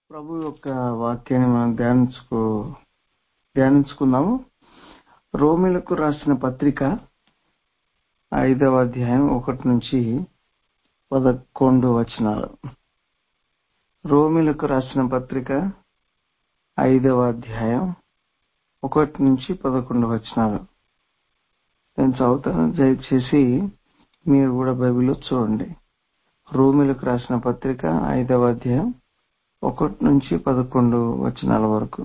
ప్రభు యొక్క వాక్యాన్ని మనం ధ్యానించుకో ధ్యానించుకుందాము రోమిలకు రాసిన పత్రిక ఐదవ అధ్యాయం ఒకటి నుంచి పదకొండు వచనాలు రోమిలకు రాసిన పత్రిక ఐదవ అధ్యాయం ఒకటి నుంచి పదకొండు వచనాలు నేను చదువుతాను దయచేసి మీరు కూడా బైబిల్లో చూడండి రోమిలకు రాసిన పత్రిక ఐదవ అధ్యాయం ఒకటి నుంచి పదకొండు వచనాల వరకు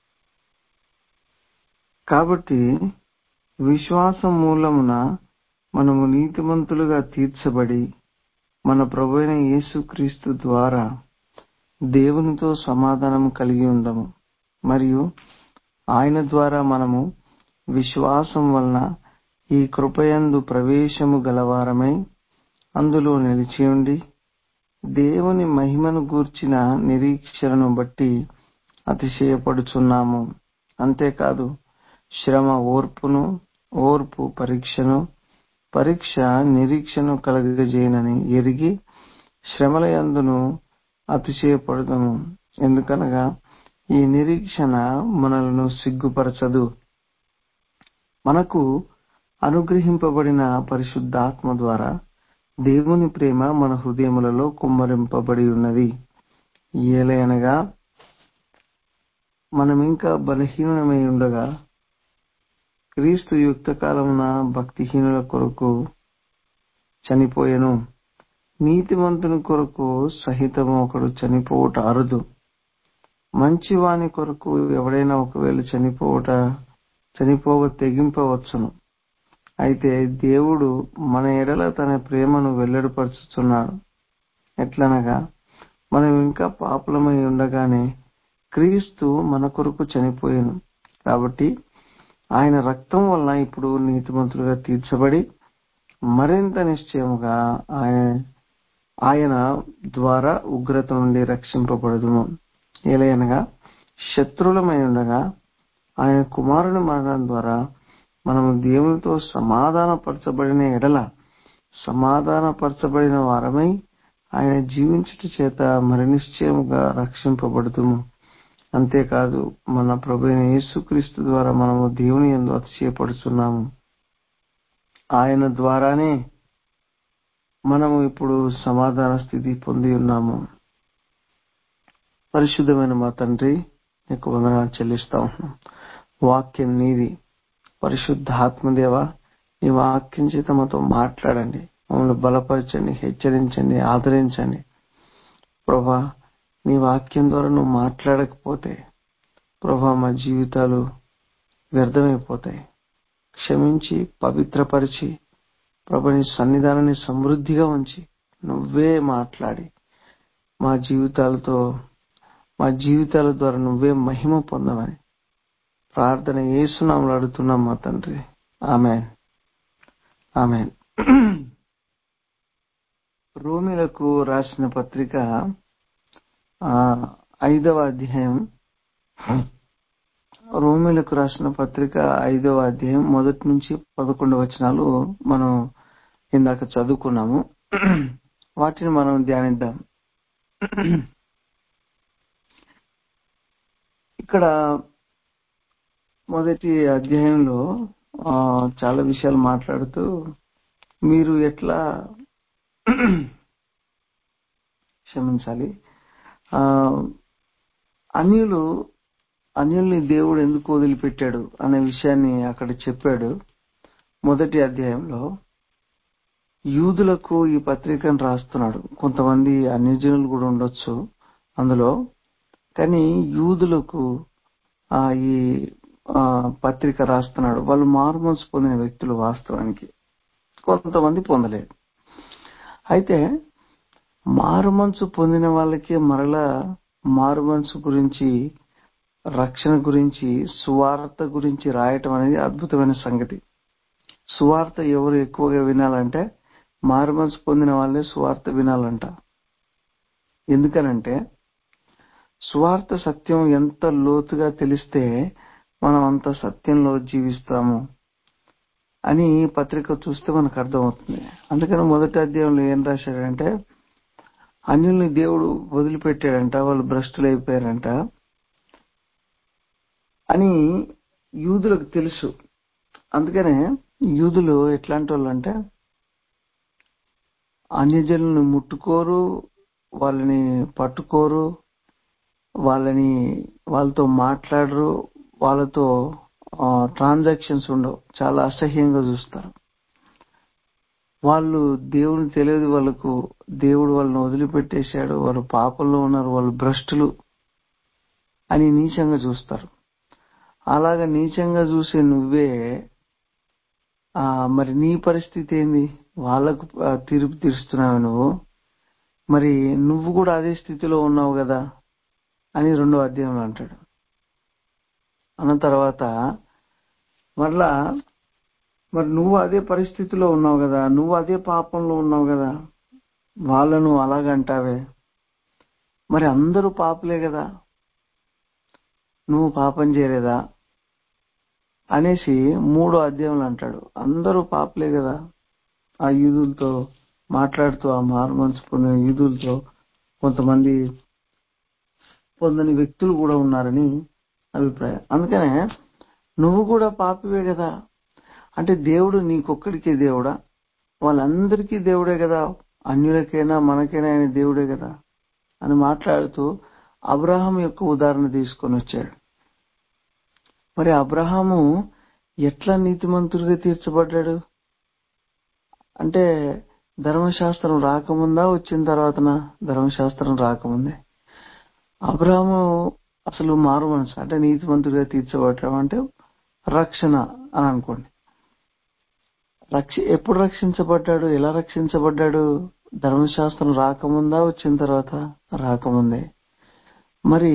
కాబట్టి విశ్వాసం మూలమున మనము నీతిమంతులుగా తీర్చబడి మన ప్రభు యేసుక్రీస్తు ద్వారా దేవునితో సమాధానం కలిగి ఉండము మరియు ఆయన ద్వారా మనము విశ్వాసం వలన ఈ కృపయందు ప్రవేశము గలవారమై అందులో నిలిచి ఉండి దేవుని మహిమను గూర్చిన నిరీక్షణను బట్టి అతిశయపడుచున్నాము అంతేకాదు శ్రమ ఓర్పును ఓర్పు పరీక్షను పరీక్ష నిరీక్షను కలగజేయనని ఎరిగి శ్రమల యందును అతిశయపడదము ఎందుకనగా ఈ నిరీక్షణ మనలను సిగ్గుపరచదు మనకు అనుగ్రహింపబడిన పరిశుద్ధాత్మ ద్వారా దేవుని ప్రేమ మన హృదయములలో కుమ్మరింపబడి ఉన్నది ఏలయనగా మనం ఇంకా బలహీనమై ఉండగా క్రీస్తు యుక్త కాలమున భక్తిహీనుల కొరకు చనిపోయెను నీతిమంతుని కొరకు సహితము ఒకడు చనిపోవుట అరుదు మంచివాని కొరకు ఎవడైనా ఒకవేళ చనిపోవుట చనిపోవ తెగింపవచ్చును అయితే దేవుడు మన ఎడల తన ప్రేమను వెల్లడిపరుచుతున్నాడు ఎట్లనగా మనం ఇంకా పాపులమై ఉండగానే క్రీస్తు మన కొరకు చనిపోయాను కాబట్టి ఆయన రక్తం వలన ఇప్పుడు నీతిమంతులుగా తీర్చబడి మరింత నిశ్చయముగా ఆయన ఆయన ద్వారా ఉగ్రత నుండి రక్షింపబడదుము ఏలయనగా శత్రులమై ఉండగా ఆయన కుమారుని మరణం ద్వారా మనము దేవునితో సమాధానపరచబడిన ఎడల సమాధానపరచబడిన వారమై ఆయన జీవించుట చేత మరి నిశ్చయముగా రక్షింపబడుతుము అంతేకాదు మన ప్రభు యేసుక్రీస్తు ద్వారా మనము దేవుని ఎందు అతిశయపడుచున్నాము ఆయన ద్వారానే మనము ఇప్పుడు సమాధాన స్థితి పొంది ఉన్నాము పరిశుద్ధమైన మా తండ్రి నీకు వందనాలు చెల్లిస్తా ఉన్నాం వాక్యం నీది పరిశుద్ధ ఆత్మదేవ నీ వాక్యం చేత మాతో మాట్లాడండి మమ్మల్ని బలపరచండి హెచ్చరించండి ఆదరించండి ప్రభా నీ వాక్యం ద్వారా నువ్వు మాట్లాడకపోతే ప్రభా మా జీవితాలు వ్యర్థమైపోతాయి క్షమించి పవిత్రపరిచి ప్రభు నీ సన్నిధానాన్ని సమృద్ధిగా ఉంచి నువ్వే మాట్లాడి మా జీవితాలతో మా జీవితాల ద్వారా నువ్వే మహిమ పొందమని ప్రార్థన ఏసునామలు అడుగుతున్నాం మా తండ్రి ఆమె ఆమె రోమిలకు రాసిన పత్రిక ఐదవ అధ్యాయం రోమిలకు రాసిన పత్రిక ఐదవ అధ్యాయం మొదటి నుంచి పదకొండు వచనాలు మనం ఇందాక చదువుకున్నాము వాటిని మనం ధ్యానిద్దాం ఇక్కడ మొదటి అధ్యాయంలో చాలా విషయాలు మాట్లాడుతూ మీరు ఎట్లా క్షమించాలి అన్యులు అన్యుల్ని దేవుడు ఎందుకు వదిలిపెట్టాడు అనే విషయాన్ని అక్కడ చెప్పాడు మొదటి అధ్యాయంలో యూదులకు ఈ పత్రికను రాస్తున్నాడు కొంతమంది అన్యజనులు కూడా ఉండొచ్చు అందులో కానీ యూదులకు ఈ పత్రిక రాస్తున్నాడు వాళ్ళు మారుమనసు పొందిన వ్యక్తులు వాస్తవానికి కొంతమంది పొందలేదు అయితే మారుమనసు పొందిన వాళ్ళకి మరలా మారుమనసు గురించి రక్షణ గురించి సువార్త గురించి రాయటం అనేది అద్భుతమైన సంగతి సువార్త ఎవరు ఎక్కువగా వినాలంటే మారుమనసు పొందిన వాళ్ళే సువార్త వినాలంట ఎందుకనంటే సువార్త సత్యం ఎంత లోతుగా తెలిస్తే మనం అంత సత్యంలో జీవిస్తాము అని పత్రిక చూస్తే మనకు అర్థమవుతుంది అందుకని మొదటి అధ్యాయంలో ఏం రాశాడంటే అన్యుల్ని దేవుడు వదిలిపెట్టాడంట వాళ్ళు భ్రష్టులు అయిపోయారంట అని యూదులకు తెలుసు అందుకనే యూదులు ఎట్లాంటి వాళ్ళు అంటే అన్యజనులను ముట్టుకోరు వాళ్ళని పట్టుకోరు వాళ్ళని వాళ్ళతో మాట్లాడరు వాళ్ళతో ట్రాన్సాక్షన్స్ ఉండవు చాలా అసహ్యంగా చూస్తారు వాళ్ళు దేవుని తెలియదు వాళ్ళకు దేవుడు వాళ్ళని వదిలిపెట్టేశాడు వాళ్ళు పాపంలో ఉన్నారు వాళ్ళు భ్రష్టులు అని నీచంగా చూస్తారు అలాగ నీచంగా చూసే నువ్వే ఆ మరి నీ పరిస్థితి ఏంది వాళ్ళకు ఆ, తీర్పు తీరుస్తున్నావు నువ్వు మరి నువ్వు కూడా అదే స్థితిలో ఉన్నావు కదా అని రెండో అధ్యాయంలో అంటాడు అన్న తర్వాత మరలా మరి నువ్వు అదే పరిస్థితిలో ఉన్నావు కదా నువ్వు అదే పాపంలో ఉన్నావు కదా వాళ్ళను అలాగంటావే మరి అందరూ పాపలే కదా నువ్వు పాపం చేయలేదా అనేసి మూడో అధ్యాయంలో అంటాడు అందరూ పాపలే కదా ఆ యూదులతో మాట్లాడుతూ ఆ మారు మనసు పొందిన యూదులతో కొంతమంది పొందని వ్యక్తులు కూడా ఉన్నారని అభిప్రాయం అందుకనే నువ్వు కూడా పాపివే కదా అంటే దేవుడు నీకొక్కడికే దేవుడా వాళ్ళందరికీ దేవుడే కదా అన్యులకైనా మనకైనా ఆయన దేవుడే కదా అని మాట్లాడుతూ అబ్రహాం యొక్క ఉదాహరణ తీసుకొని వచ్చాడు మరి అబ్రహాము ఎట్లా నీతిమంతుడిగా తీర్చబడ్డాడు అంటే ధర్మశాస్త్రం రాకముందా వచ్చిన తర్వాతనా ధర్మశాస్త్రం రాకముందే అబ్రహాము అసలు మారు మనసు అంటే నీతిమంతుడిగా తీర్చబడటం అంటే రక్షణ అని అనుకోండి రక్ష ఎప్పుడు రక్షించబడ్డాడు ఎలా రక్షించబడ్డాడు ధర్మశాస్త్రం రాకముందా వచ్చిన తర్వాత రాకముందే మరి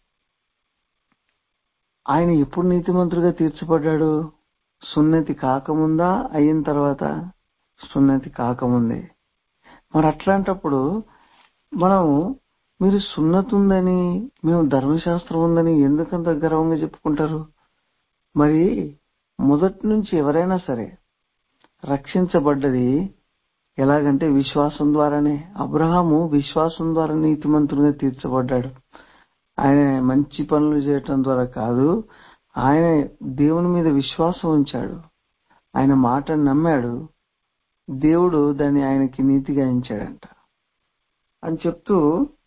ఆయన ఎప్పుడు నీతిమంతుడిగా తీర్చబడ్డాడు సున్నతి కాకముందా అయిన తర్వాత సున్నతి కాకముందే మరి అట్లాంటప్పుడు మనం మీరు సున్నతి ఉందని మేము ధర్మశాస్త్రం ఉందని ఎందుకంత గర్వంగా చెప్పుకుంటారు మరి మొదటి నుంచి ఎవరైనా సరే రక్షించబడ్డది ఎలాగంటే విశ్వాసం ద్వారానే అబ్రహాము విశ్వాసం ద్వారా నీతిమంతుడిగా తీర్చబడ్డాడు ఆయన మంచి పనులు చేయటం ద్వారా కాదు ఆయన దేవుని మీద విశ్వాసం ఉంచాడు ఆయన మాటను నమ్మాడు దేవుడు దాన్ని ఆయనకి నీతిగా ఎంచాడంట అని చెప్తూ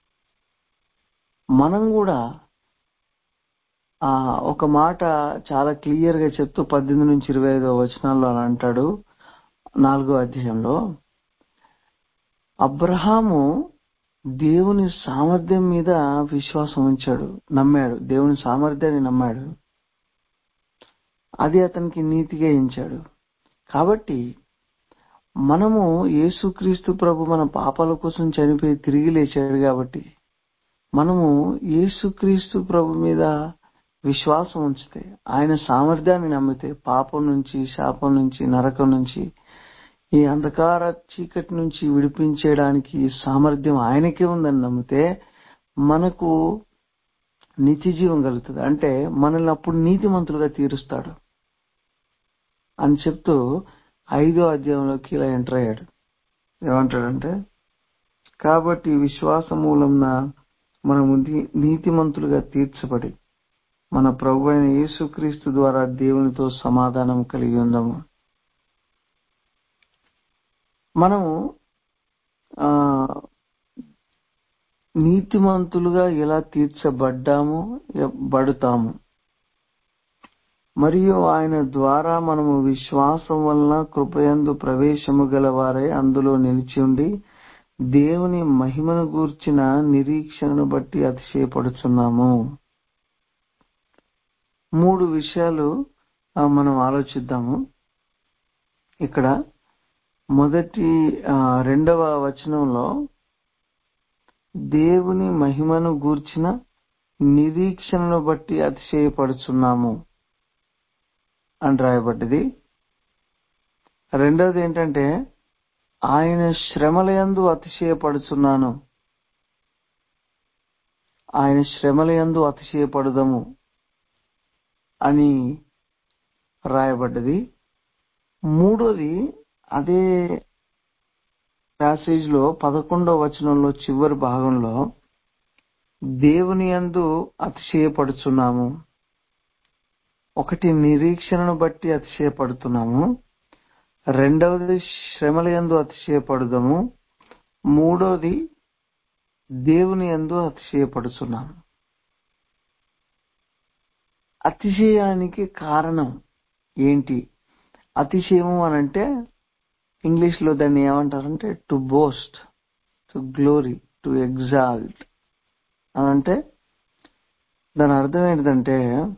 మనం కూడా ఆ ఒక మాట చాలా క్లియర్ గా చెప్తూ పద్దెనిమిది నుంచి ఇరవై ఐదో వచనాల్లో అని అంటాడు నాలుగో అధ్యాయంలో అబ్రహాము దేవుని సామర్థ్యం మీద విశ్వాసం ఉంచాడు నమ్మాడు దేవుని సామర్థ్యాన్ని నమ్మాడు అది అతనికి నీతిగా ఎంచాడు కాబట్టి మనము యేసుక్రీస్తు ప్రభు మన పాపాల కోసం చనిపోయి తిరిగి లేచాడు కాబట్టి మనము యేసుక్రీస్తు ప్రభు మీద విశ్వాసం ఉంచితే ఆయన సామర్థ్యాన్ని నమ్మితే పాపం నుంచి శాపం నుంచి నరకం నుంచి ఈ అంధకార చీకటి నుంచి విడిపించేయడానికి సామర్థ్యం ఆయనకే ఉందని నమ్మితే మనకు నిత్య జీవం కలుగుతుంది అంటే మనల్ని అప్పుడు నీతిమంతులుగా తీరుస్తాడు అని చెప్తూ ఐదో అధ్యాయంలోకి ఇలా ఎంటర్ అయ్యాడు ఏమంటాడంటే కాబట్టి విశ్వాస మూలంన మనము నీ- నీతిమంతులుగా తీర్చబడి మన ప్రభు అయిన యేసుక్రీస్తు ద్వారా దేవునితో సమాధానం కలిగి ఉందాము మనము ఆ నీతిమంతులుగా ఎలా తీర్చబడ్డాము ఎ- బడుతాము మరియు ఆయన ద్వారా మనము విశ్వాసం వలన కృపయందు ప్రవేశము గలవారై అందులో నిలిచి ఉండి దేవుని మహిమను గూర్చిన నిరీక్షణను బట్టి అతిశయపడుచున్నాము మూడు విషయాలు ఆ, మనం ఆలోచిద్దాము ఇక్కడ మొదటి ఆ, రెండవ వచనంలో దేవుని మహిమను గూర్చిన నిరీక్షణను బట్టి అతిశయపడుచున్నాము అని రాయబడ్డది రెండవది ఏంటంటే ఆయన శ్రమలయందు అతిశయపడుచున్నాను ఆయన శ్రమలయందు అతిశయపడుదము అని రాయబడ్డది మూడోది అదే ప్యాసేజ్ లో పదకొండవ వచనంలో చివరి భాగంలో దేవుని యందు అతిశయపడుచున్నాము ఒకటి నిరీక్షణను బట్టి అతిశయపడుతున్నాము రెండవది శ్రమల యందు అతిశయపడుదాము మూడవది దేవుని యందు అతిశయపడుచున్నాము అతిశయానికి కారణం ఏంటి అతిశయము అనంటే ఇంగ్లీష్ లో దాన్ని ఏమంటారంటే to boast to glory to exalt అనంటే దాని అర్థం ఏంటంటే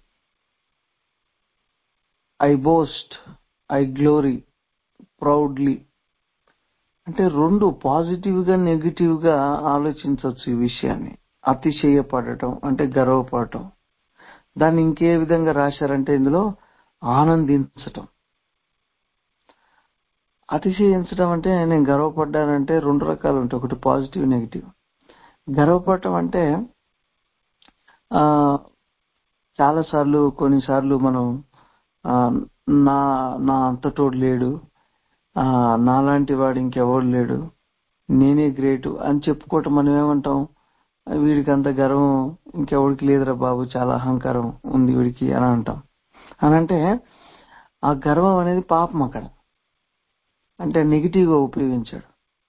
I boast I glory proudly అంటే రెండు పాజిటివ్ గా నెగిటివ్ గా ఆలోచించవచ్చు ఈ విషయాన్ని అతిశయపడటం అంటే గర్వపడటం దాన్ని ఇంకే విధంగా రాశారంటే ఇందులో ఆనందించటం అతిశయించడం అంటే నేను గర్వపడ్డానంటే రెండు రకాలు ఉంటాయి ఒకటి పాజిటివ్ నెగిటివ్ గర్వపడటం అంటే ఆ చాలా సార్లు కొన్నిసార్లు మనం ఆ, నా నా అంతటోడు లేడు ఆ నాలాంటి వాడు ఇంకెవడు లేడు నేనే గ్రేట్ అని చెప్పుకోవటం మనం ఏమంటాం వీడికి అంత గర్వం ఇంకెవడికి లేదురా బాబు చాలా అహంకారం ఉంది వీడికి అని అంటాం అని అంటే ఆ గర్వం అనేది పాపం అక్కడ అంటే నెగిటివ్ గా ఉపయోగించాడు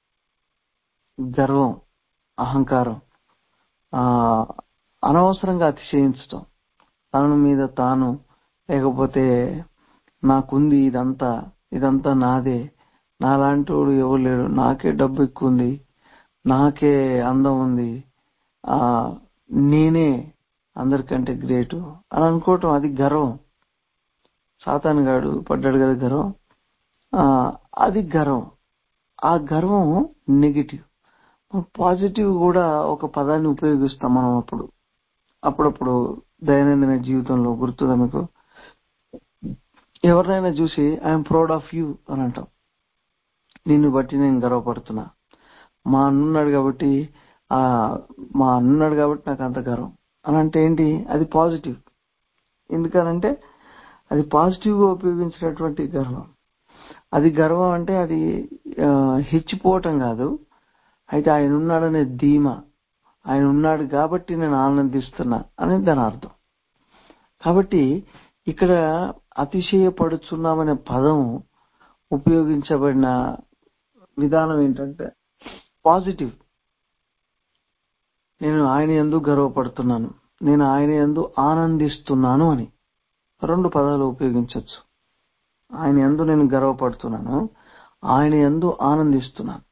గర్వం అహంకారం ఆ అనవసరంగా అతిశయించటం తన మీద తాను లేకపోతే నాకుంది ఇదంతా ఇదంతా నాదే నాలాంటి వాడు ఎవరు లేడు నాకే డబ్బు ఎక్కువ ఉంది నాకే అందం ఉంది ఆ నేనే అందరికంటే గ్రేటు అని అనుకోవటం అది గర్వం సాతాను గాడు పడ్డాడు కదా గర్వం ఆ అది గర్వం ఆ గర్వం నెగిటివ్ పాజిటివ్ కూడా ఒక పదాన్ని ఉపయోగిస్తాం మనం అప్పుడు అప్పుడప్పుడు దైనందిన జీవితంలో గుర్తుందా మీకు ఎవరినైనా చూసి ఐఎమ్ ప్రౌడ్ ఆఫ్ యూ అని అంటాం నిన్ను బట్టి నేను గర్వపడుతున్నా మా అన్నున్నాడు కాబట్టి ఆ మా అన్నున్నాడు కాబట్టి నాకు అంత గర్వం అని అంటే ఏంటి అది పాజిటివ్ ఎందుకనంటే అది పాజిటివ్ గా ఉపయోగించినటువంటి గర్వం అది గర్వం అంటే అది ఆ, హెచ్చిపోవటం కాదు అయితే ఆయన ఉన్నాడనే ధీమా ఆయన ఉన్నాడు కాబట్టి నేను ఆనందిస్తున్నా అనేది దాని అర్థం కాబట్టి ఇక్కడ అతిశయపడుచున్నామనే పదం ఉపయోగించబడిన విధానం ఏంటంటే పాజిటివ్ నేను ఆయన ఎందు గర్వపడుతున్నాను నేను ఆయన ఎందు ఆనందిస్తున్నాను అని రెండు పదాలు ఉపయోగించవచ్చు ఆయన ఎందు నేను గర్వపడుతున్నాను ఆయన ఎందు ఆనందిస్తున్నాను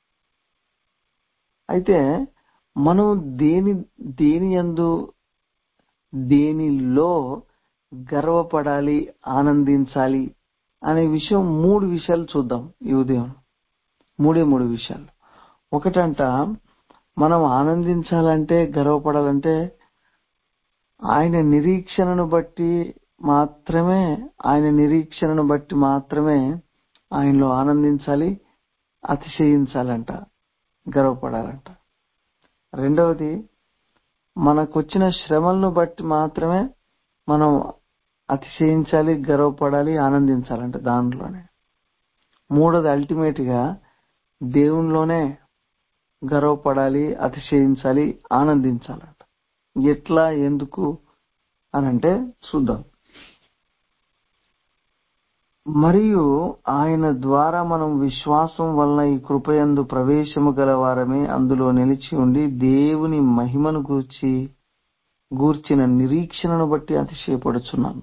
అయితే మనం దేని దేని ఎందు దేనిలో గర్వపడాలి ఆనందించాలి అనే విషయం మూడు విషయాలు చూద్దాం ఈ ఉదయం మూడే మూడు విషయాలు ఒకటంట మనం ఆనందించాలంటే గర్వపడాలంటే ఆయన నిరీక్షణను బట్టి మాత్రమే ఆయన నిరీక్షణను బట్టి మాత్రమే ఆయనలో ఆనందించాలి అతిశయించాలంట గర్వపడాలంట రెండవది మనకొచ్చిన శ్రమలను బట్టి మాత్రమే మనం అతిశయించాలి గర్వపడాలి ఆనందించాలంట దానిలోనే మూడోది అల్టిమేట్ గా దేవునిలోనే గర్వపడాలి అతిశయించాలి ఆనందించాలంట ఎట్లా ఎందుకు అని అంటే చూద్దాం మరియు ఆయన ద్వారా మనం విశ్వాసం వలన ఈ కృపయందు ప్రవేశము గలవారమే అందులో నిలిచి ఉండి దేవుని మహిమను గూర్చి గూర్చిన నిరీక్షణను బట్టి అతిశయపడుచున్నాను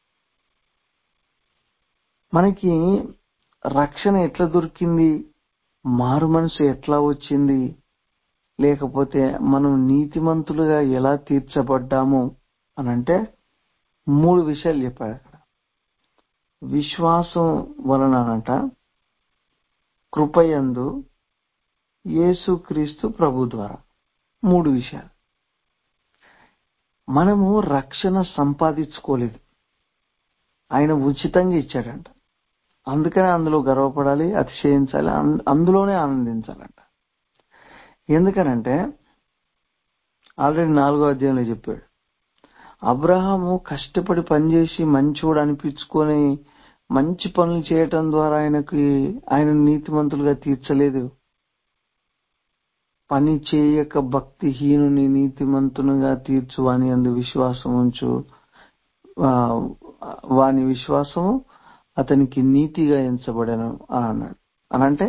మనకి రక్షణ ఎట్లా దొరికింది మారు మనసు ఎట్లా వచ్చింది లేకపోతే మనం నీతిమంతులుగా ఎలా తీర్చబడ్డాము అని అంటే మూడు విషయాలు చెప్పాడు అక్కడ విశ్వాసం వలననంట కృపయందు యేసుక్రీస్తు ప్రభు ద్వారా మూడు విషయాలు మనము రక్షణ సంపాదించుకోలేదు ఆయన ఉచితంగా ఇచ్చాడంట అందుకనే అందులో గర్వపడాలి అతిశయించాలి అం- అందులోనే ఆనందించాలంట ఎందుకనంటే ఆల్రెడీ నాలుగో అధ్యాయంలో చెప్పాడు అబ్రహాము కష్టపడి పనిచేసి మంచోడు అనిపించుకొని మంచి పనులు చేయటం ద్వారా ఆయనకి ఆయన నీతిమంతులుగా తీర్చలేదు పని చేయక భక్తిహీనుని నీతిమంతునిగా తీర్చు వాని అందు విశ్వాసం ఉంచు ఆ, వాని విశ్వాసము అతనికి నీతిగా ఎంచబడను అని అన్నాడు అని అంటే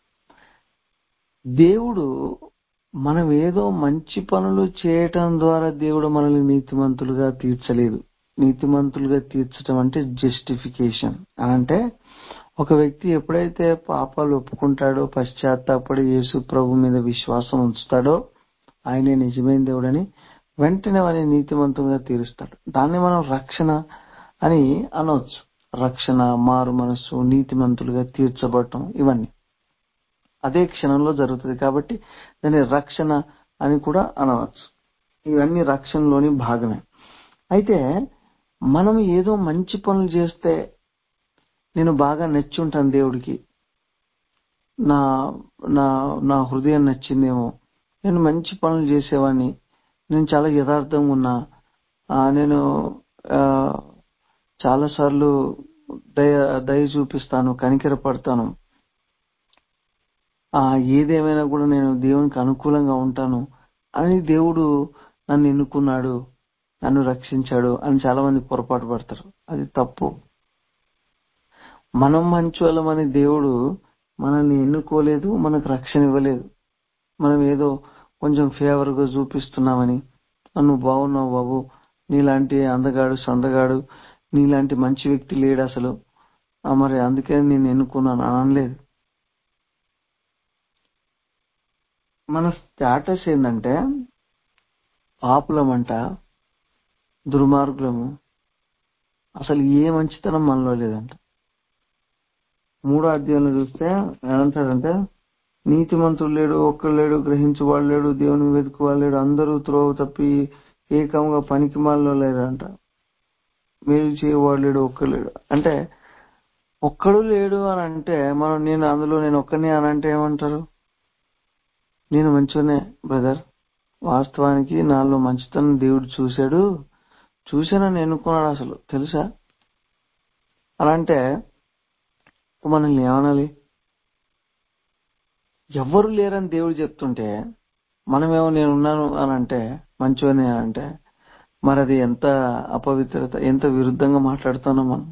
దేవుడు మనం ఏదో మంచి పనులు చేయటం ద్వారా దేవుడు మనల్ని నీతిమంతులుగా తీర్చలేదు నీతిమంతులుగా తీర్చడం అంటే జస్టిఫికేషన్ అని అంటే ఒక వ్యక్తి ఎప్పుడైతే పాపాలు ఒప్పుకుంటాడో పశ్చాత్తాపడి యేసు ప్రభు మీద విశ్వాసం ఉంచుతాడో ఆయనే నిజమైన దేవుడని వెంటనే వారిని నీతిమంతులుగా తీరుస్తాడు దాన్ని మనం రక్షణ అని అనవచ్చు రక్షణ మారు మనస్సు నీతిమంతులుగా తీర్చబడటం ఇవన్నీ అదే క్షణంలో జరుగుతుంది కాబట్టి దాన్ని రక్షణ అని కూడా అనవచ్చు ఇవన్నీ రక్షణలోని భాగమే అయితే మనం ఏదో మంచి పనులు చేస్తే నేను బాగా నచ్చుంటాను దేవుడికి నా నా నా హృదయం నచ్చిందేమో నేను మంచి పనులు చేసేవాడిని నేను చాలా యథార్థంగా ఉన్నా ఆ, నేను ఆ, చాలాసార్లు దయ దయ చూపిస్తాను కనికెర పడతాను ఆ ఏదేమైనా కూడా నేను దేవునికి అనుకూలంగా ఉంటాను అని దేవుడు నన్ను ఎన్నుకున్నాడు నన్ను రక్షించాడు అని చాలా మంది పొరపాటు పడతారు అది తప్పు మనం మంచోళ్ళమని దేవుడు మనల్ని ఎన్నుకోలేదు మనకు రక్షణ ఇవ్వలేదు మనం ఏదో కొంచెం ఫేవర్ గా చూపిస్తున్నామని నువ్వు బాగున్నావు బాబు నీలాంటి అందగాడు సందగాడు నీలాంటి మంచి వ్యక్తి లేడు అసలు ఆ, మరి అందుకే నేను ఎన్నుకున్నాను అని అనలేదు మన స్టేటస్ ఏంటంటే పాపులమంట దుర్మార్గులము అసలు ఏ మంచితనం మనలో లేదంట మూడో అధ్యాయంలో చూస్తే ఏమంటాడంటే నీతిమంతుడు లేడు ఒక్కడు లేడు గ్రహించువాడు లేడు దేవుని వెతుకువాడు లేడు అందరూ త్రోవ తప్పి ఏకంగా పనికి మాలలో లేదంట మేలు చేయవాడు లేడు ఒక్కడు లేడు అంటే ఒక్కడు లేడు అని అంటే మనం నేను అందులో నేను ఒక్కనే అని అంటే ఏమంటారు నేను మంచిగానే బ్రదర్ వాస్తవానికి నాలో మంచితనం దేవుడు చూశాడు చూశానని ఎన్నుకున్నాడు అసలు తెలుసా అలా అంటే మనల్ని ఏమనాలి ఎవ్వరు లేరని దేవుడు చెప్తుంటే మనమేమో నేనున్నాను అని అంటే మంచివని అని అంటే మరి అది ఎంత అపవిత్రత ఎంత విరుద్ధంగా మాట్లాడుతున్నాం మనం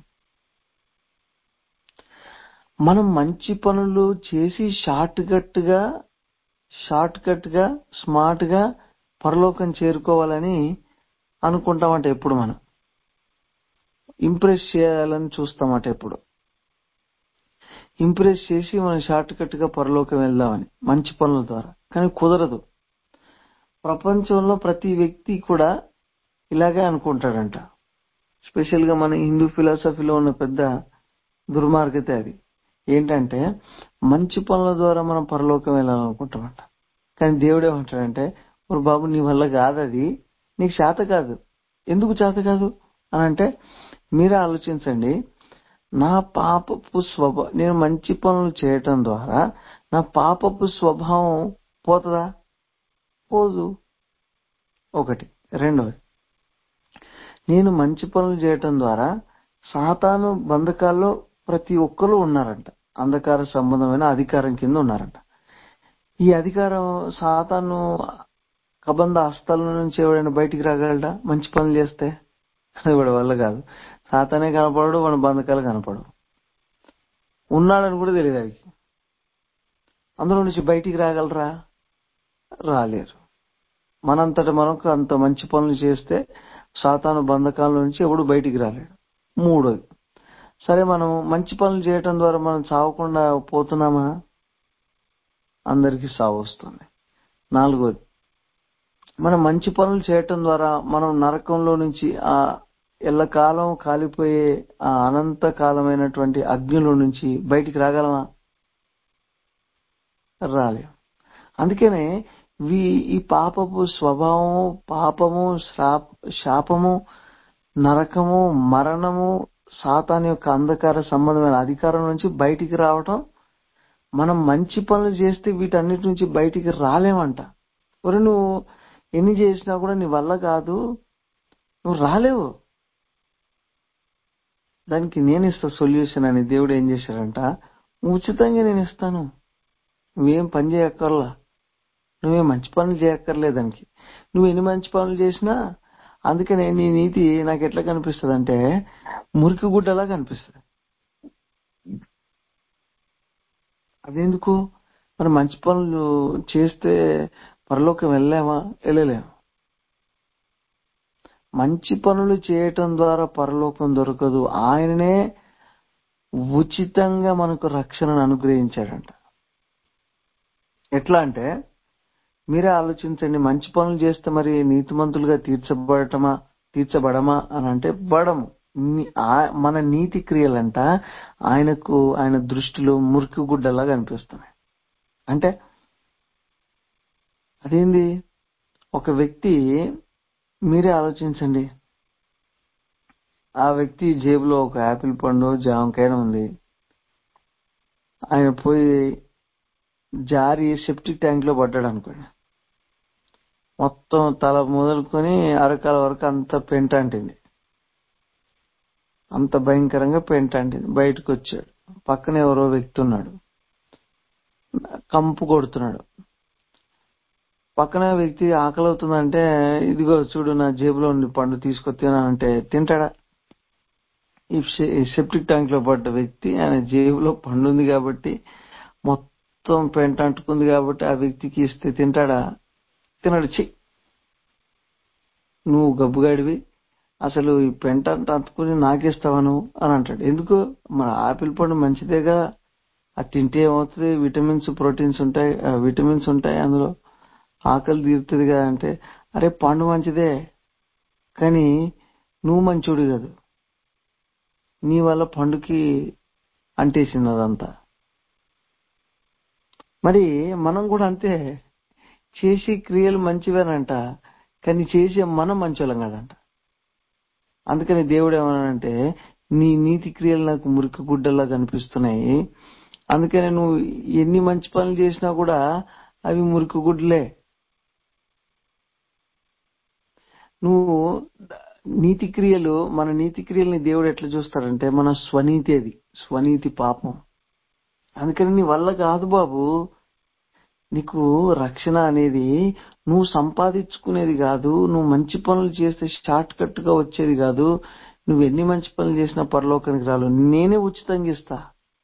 మనం మంచి పనులు చేసి షార్ట్ కట్ గా షార్ట్ కట్ గా స్మార్ట్ గా పరలోకం చేరుకోవాలని అనుకుంటామట ఎప్పుడు మనం ఇంప్రెస్ చేయాలని చూస్తామట ఎప్పుడు ఇంప్రెస్ చేసి మనం షార్ట్ కట్ గా పరలోకం వెళ్దామని మంచి పనుల ద్వారా కానీ కుదరదు ప్రపంచంలో ప్రతి వ్యక్తి కూడా ఇలాగే అనుకుంటాడంట స్పెషల్ గా మన హిందూ ఫిలాసఫీలో ఉన్న పెద్ద దుర్మార్గత అది ఏంటంటే మంచి పనుల ద్వారా మనం పరలోకం వెళ్ళాలనుకుంటామంట కానీ దేవుడు ఏమంటాడంటే మరి బాబు నీ వల్ల కాదు అది నీకు చేత కాదు ఎందుకు చేత కాదు అని అంటే మీరే ఆలోచించండి నా పాపపు స్వభావం నేను మంచి పనులు చేయటం ద్వారా నా పాపపు స్వభావం పోతుందా పోదు ఒకటి రెండవది నేను మంచి పనులు చేయటం ద్వారా సాతాను బంధకాల్లో ప్రతి ఒక్కరు ఉన్నారంట అంధకార సంబంధమైన అధికారం కింద ఉన్నారంట ఈ అధికారం సాతాను కబంధ హస్తాల నుంచి ఎవడైనా బయటికి రాగలడా మంచి పనులు చేస్తే అది వాడి వల్ల కాదు సాతానే కనపడడు వాడి బంధకాలు కనపడవు ఉన్నాడని కూడా తెలియదు ఆయనకి అందులో నుంచి బయటికి రాగలరా రాలేరు మనంతట మనకు అంత మంచి పనులు చేస్తే సాతాను బంధకాల నుంచి ఎవడు బయటికి రాలేడు మూడోది సరే మనం మంచి పనులు చేయటం ద్వారా మనం చావకుండా పోతున్నామా అందరికీ సావు వస్తుంది నాలుగోది మనం మంచి పనులు చేయటం ద్వారా మనం నరకంలో నుంచి ఆ ఎల్లకాలం కాలిపోయే ఆ అనంత కాలమైనటువంటి అగ్నిలో నుంచి బయటికి రాగలమా రాలేం అందుకనే వీ ఈ పాపపు స్వభావము పాపము శ్రాప్ శాపము నరకము మరణము సాతాన్ యొక్క అంధకార సంబంధమైన అధికారం నుంచి బయటికి రావటం మనం మంచి పనులు చేస్తే వీటన్నిటి నుంచి బయటికి రాలేమంట ఒరే నువ్వు ఎన్ని చేసినా కూడా నీ వల్ల కాదు నువ్వు రాలేవు దానికి నేను ఇస్తా సొల్యూషన్ అని దేవుడు ఏం చేశాడంట ఉచితంగా నేను ఇస్తాను నువ్వేం పని చేయక్కర్లా నువ్వే మంచి పనులు చేయక్కర్లేదు దానికి నువ్వు ఎన్ని మంచి పనులు చేసినా అందుకనే నీ నీతి నాకు ఎట్లా కనిపిస్తుంది అంటే మురికి గుడ్డలా కనిపిస్తుంది అదెందుకు మరి మంచి పనులు చేస్తే పరలోకం వెళ్ళలేమా వెళ్ళలేము మంచి పనులు చేయటం ద్వారా పరలోకం దొరకదు ఆయననే ఉచితంగా మనకు రక్షణను అనుగ్రహించాడంట ఎట్లా అంటే మీరే ఆలోచించండి మంచి పనులు చేస్తే మరి నీతిమంతులుగా తీర్చబడటమా తీర్చబడమా అని అంటే బడము ని- ఆ- మన నీతి క్రియలంట ఆయనకు ఆయన దృష్టిలో మురికి గుడ్డలా కనిపిస్తున్నాయి అంటే అదేంది ఒక వ్యక్తి మీరే ఆలోచించండి ఆ వ్యక్తి జేబులో ఒక యాపిల్ పండు జామకాయ ఉంది ఆయన పోయి జారి సెప్టిక్ ట్యాంక్ లో పడ్డాడు అనుకోండి మొత్తం తల మొదలుకొని అరకాల వరకు అంత పెంట అంటింది అంత భయంకరంగా పెంట అంటింది బయటకు వచ్చాడు పక్కన ఎవరో వ్యక్తి ఉన్నాడు కంపు కొడుతున్నాడు పక్కన వ్యక్తి ఆకలి అవుతుందంటే ఇదిగో చూడు నా జేబులో ఉండి పండు తీసుకొచ్చానంటే తింటాడా ఈ సె- ఈ సెప్టిక్ ట్యాంక్ లో పడ్డ వ్యక్తి ఆయన జేబులో పండు ఉంది కాబట్టి మొత్తం పెంట అంటుకుంది కాబట్టి ఆ వ్యక్తికి ఇస్తే తింటాడా తినడు చి నువ్వు గబ్బుగాడివి అసలు ఈ పెంట అంత అంటుకుని నాకేస్తావా నువ్వు అని అంటాడు ఎందుకు మన ఆపిల్ పండు మంచిదేగా అది తింటే ఏమవుతుంది విటమిన్స్ ప్రోటీన్స్ ఉంటాయి ఆ, విటమిన్స్ ఉంటాయి అందులో ఆకలి తీరుతుంది కదా అంటే అరే పండు మంచిదే కానీ నువ్వు మంచోడు కాదు నీ వల్ల పండుకి అంటేసింది అదంతా మరి మనం కూడా అంతే చేసే క్రియలు మంచివేనంట కానీ చేసే మనం మంచోళ్ళం కదంట అందుకని దేవుడు ఏమన్నాడంటే నీ నీతి క్రియలు నాకు మురికి గుడ్డల్లా కనిపిస్తున్నాయి అందుకని నువ్వు ఎన్ని మంచి పనులు చేసినా కూడా అవి మురికి గుడ్లే నువ్వు నీతి క్రియలు మన నీతి క్రియల్ని దేవుడు ఎట్లా చూస్తాడంటే మన స్వనీతి అది స్వనీతి పాపం అందుకని నీ వల్ల కాదు బాబు నీకు రక్షణ అనేది నువ్వు సంపాదించుకునేది కాదు నువ్వు మంచి పనులు చేస్తే షార్ట్ కట్ గా వచ్చేది కాదు నువ్వు ఎన్ని మంచి పనులు చేసినా పరలోకానికి రాలు నేనే ఉచితంగా ఇస్తా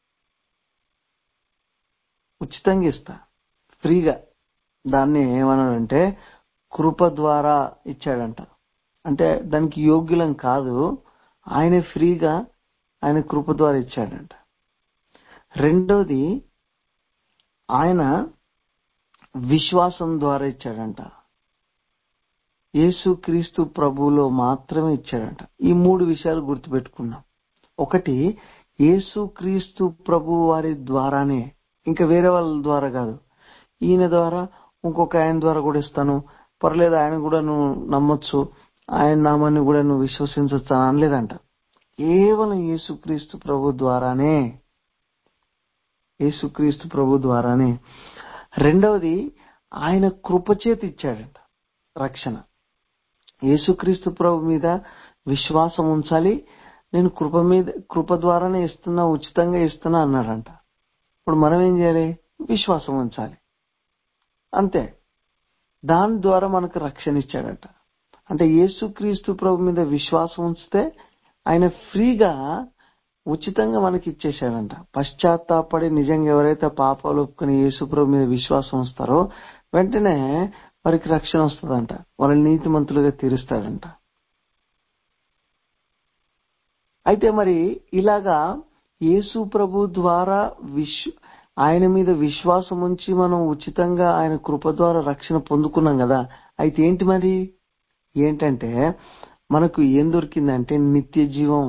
ఉచితంగా ఇస్తా ఫ్రీగా దాన్ని ఏమన్నాడంటే కృప ద్వారా ఇచ్చాడంట అంటే దానికి యోగ్యులం కాదు ఆయనే ఫ్రీగా ఆయన కృప ద్వారా ఇచ్చాడంట రెండోది ఆయన విశ్వాసం ద్వారా ఇచ్చాడంట యేసుక్రీస్తు ప్రభువులో మాత్రమే ఇచ్చాడంట ఈ మూడు విషయాలు గుర్తుపెట్టుకున్నాం ఒకటి యేసుక్రీస్తు ప్రభు వారి ద్వారానే ఇంకా వేరే వాళ్ళ ద్వారా కాదు ఈయన ద్వారా ఇంకొక ఆయన ద్వారా కూడా ఇస్తాను పర్లేదు ఆయన కూడా నువ్వు నమ్మొచ్చు ఆయన నామాన్ని కూడా నువ్వు విశ్వసించవచ్చు అని అనలేదంట కేవలం యేసుక్రీస్తు ప్రభు ద్వారానే యేసుక్రీస్తు ప్రభు ద్వారానే రెండవది ఆయన కృపచేతి ఇచ్చాడంట రక్షణ యేసుక్రీస్తు ప్రభు మీద విశ్వాసం ఉంచాలి నేను కృప మీద కృప ద్వారానే ఇస్తున్నా ఉచితంగా ఇస్తున్నా అన్నాడంట ఇప్పుడు మనం ఏం చేయాలి విశ్వాసం ఉంచాలి అంతే దాని ద్వారా మనకు రక్షణ ఇచ్చాడట అంటే యేసుక్రీస్తు ప్రభు మీద విశ్వాసం ఉంచితే ఆయన ఫ్రీగా ఉచితంగా మనకి ఇచ్చేశాడంట పశ్చాత్తాపడి నిజంగా ఎవరైతే పాపాలు ఒప్పుకుని యేసు ప్రభు మీద విశ్వాసం ఉంచుతారో వెంటనే వారికి రక్షణ వస్తుందంట వాళ్ళని నీతిమంతులుగా తీరుస్తాడంట అయితే మరి ఇలాగా యేసు ప్రభు ద్వారా విశ్వ ఆయన మీద విశ్వాసం ఉంచి మనం ఉచితంగా ఆయన కృప ద్వారా రక్షణ పొందుకున్నాం కదా అయితే ఏంటి మరి ఏంటంటే మనకు ఏం దొరికిందంటే నిత్య జీవం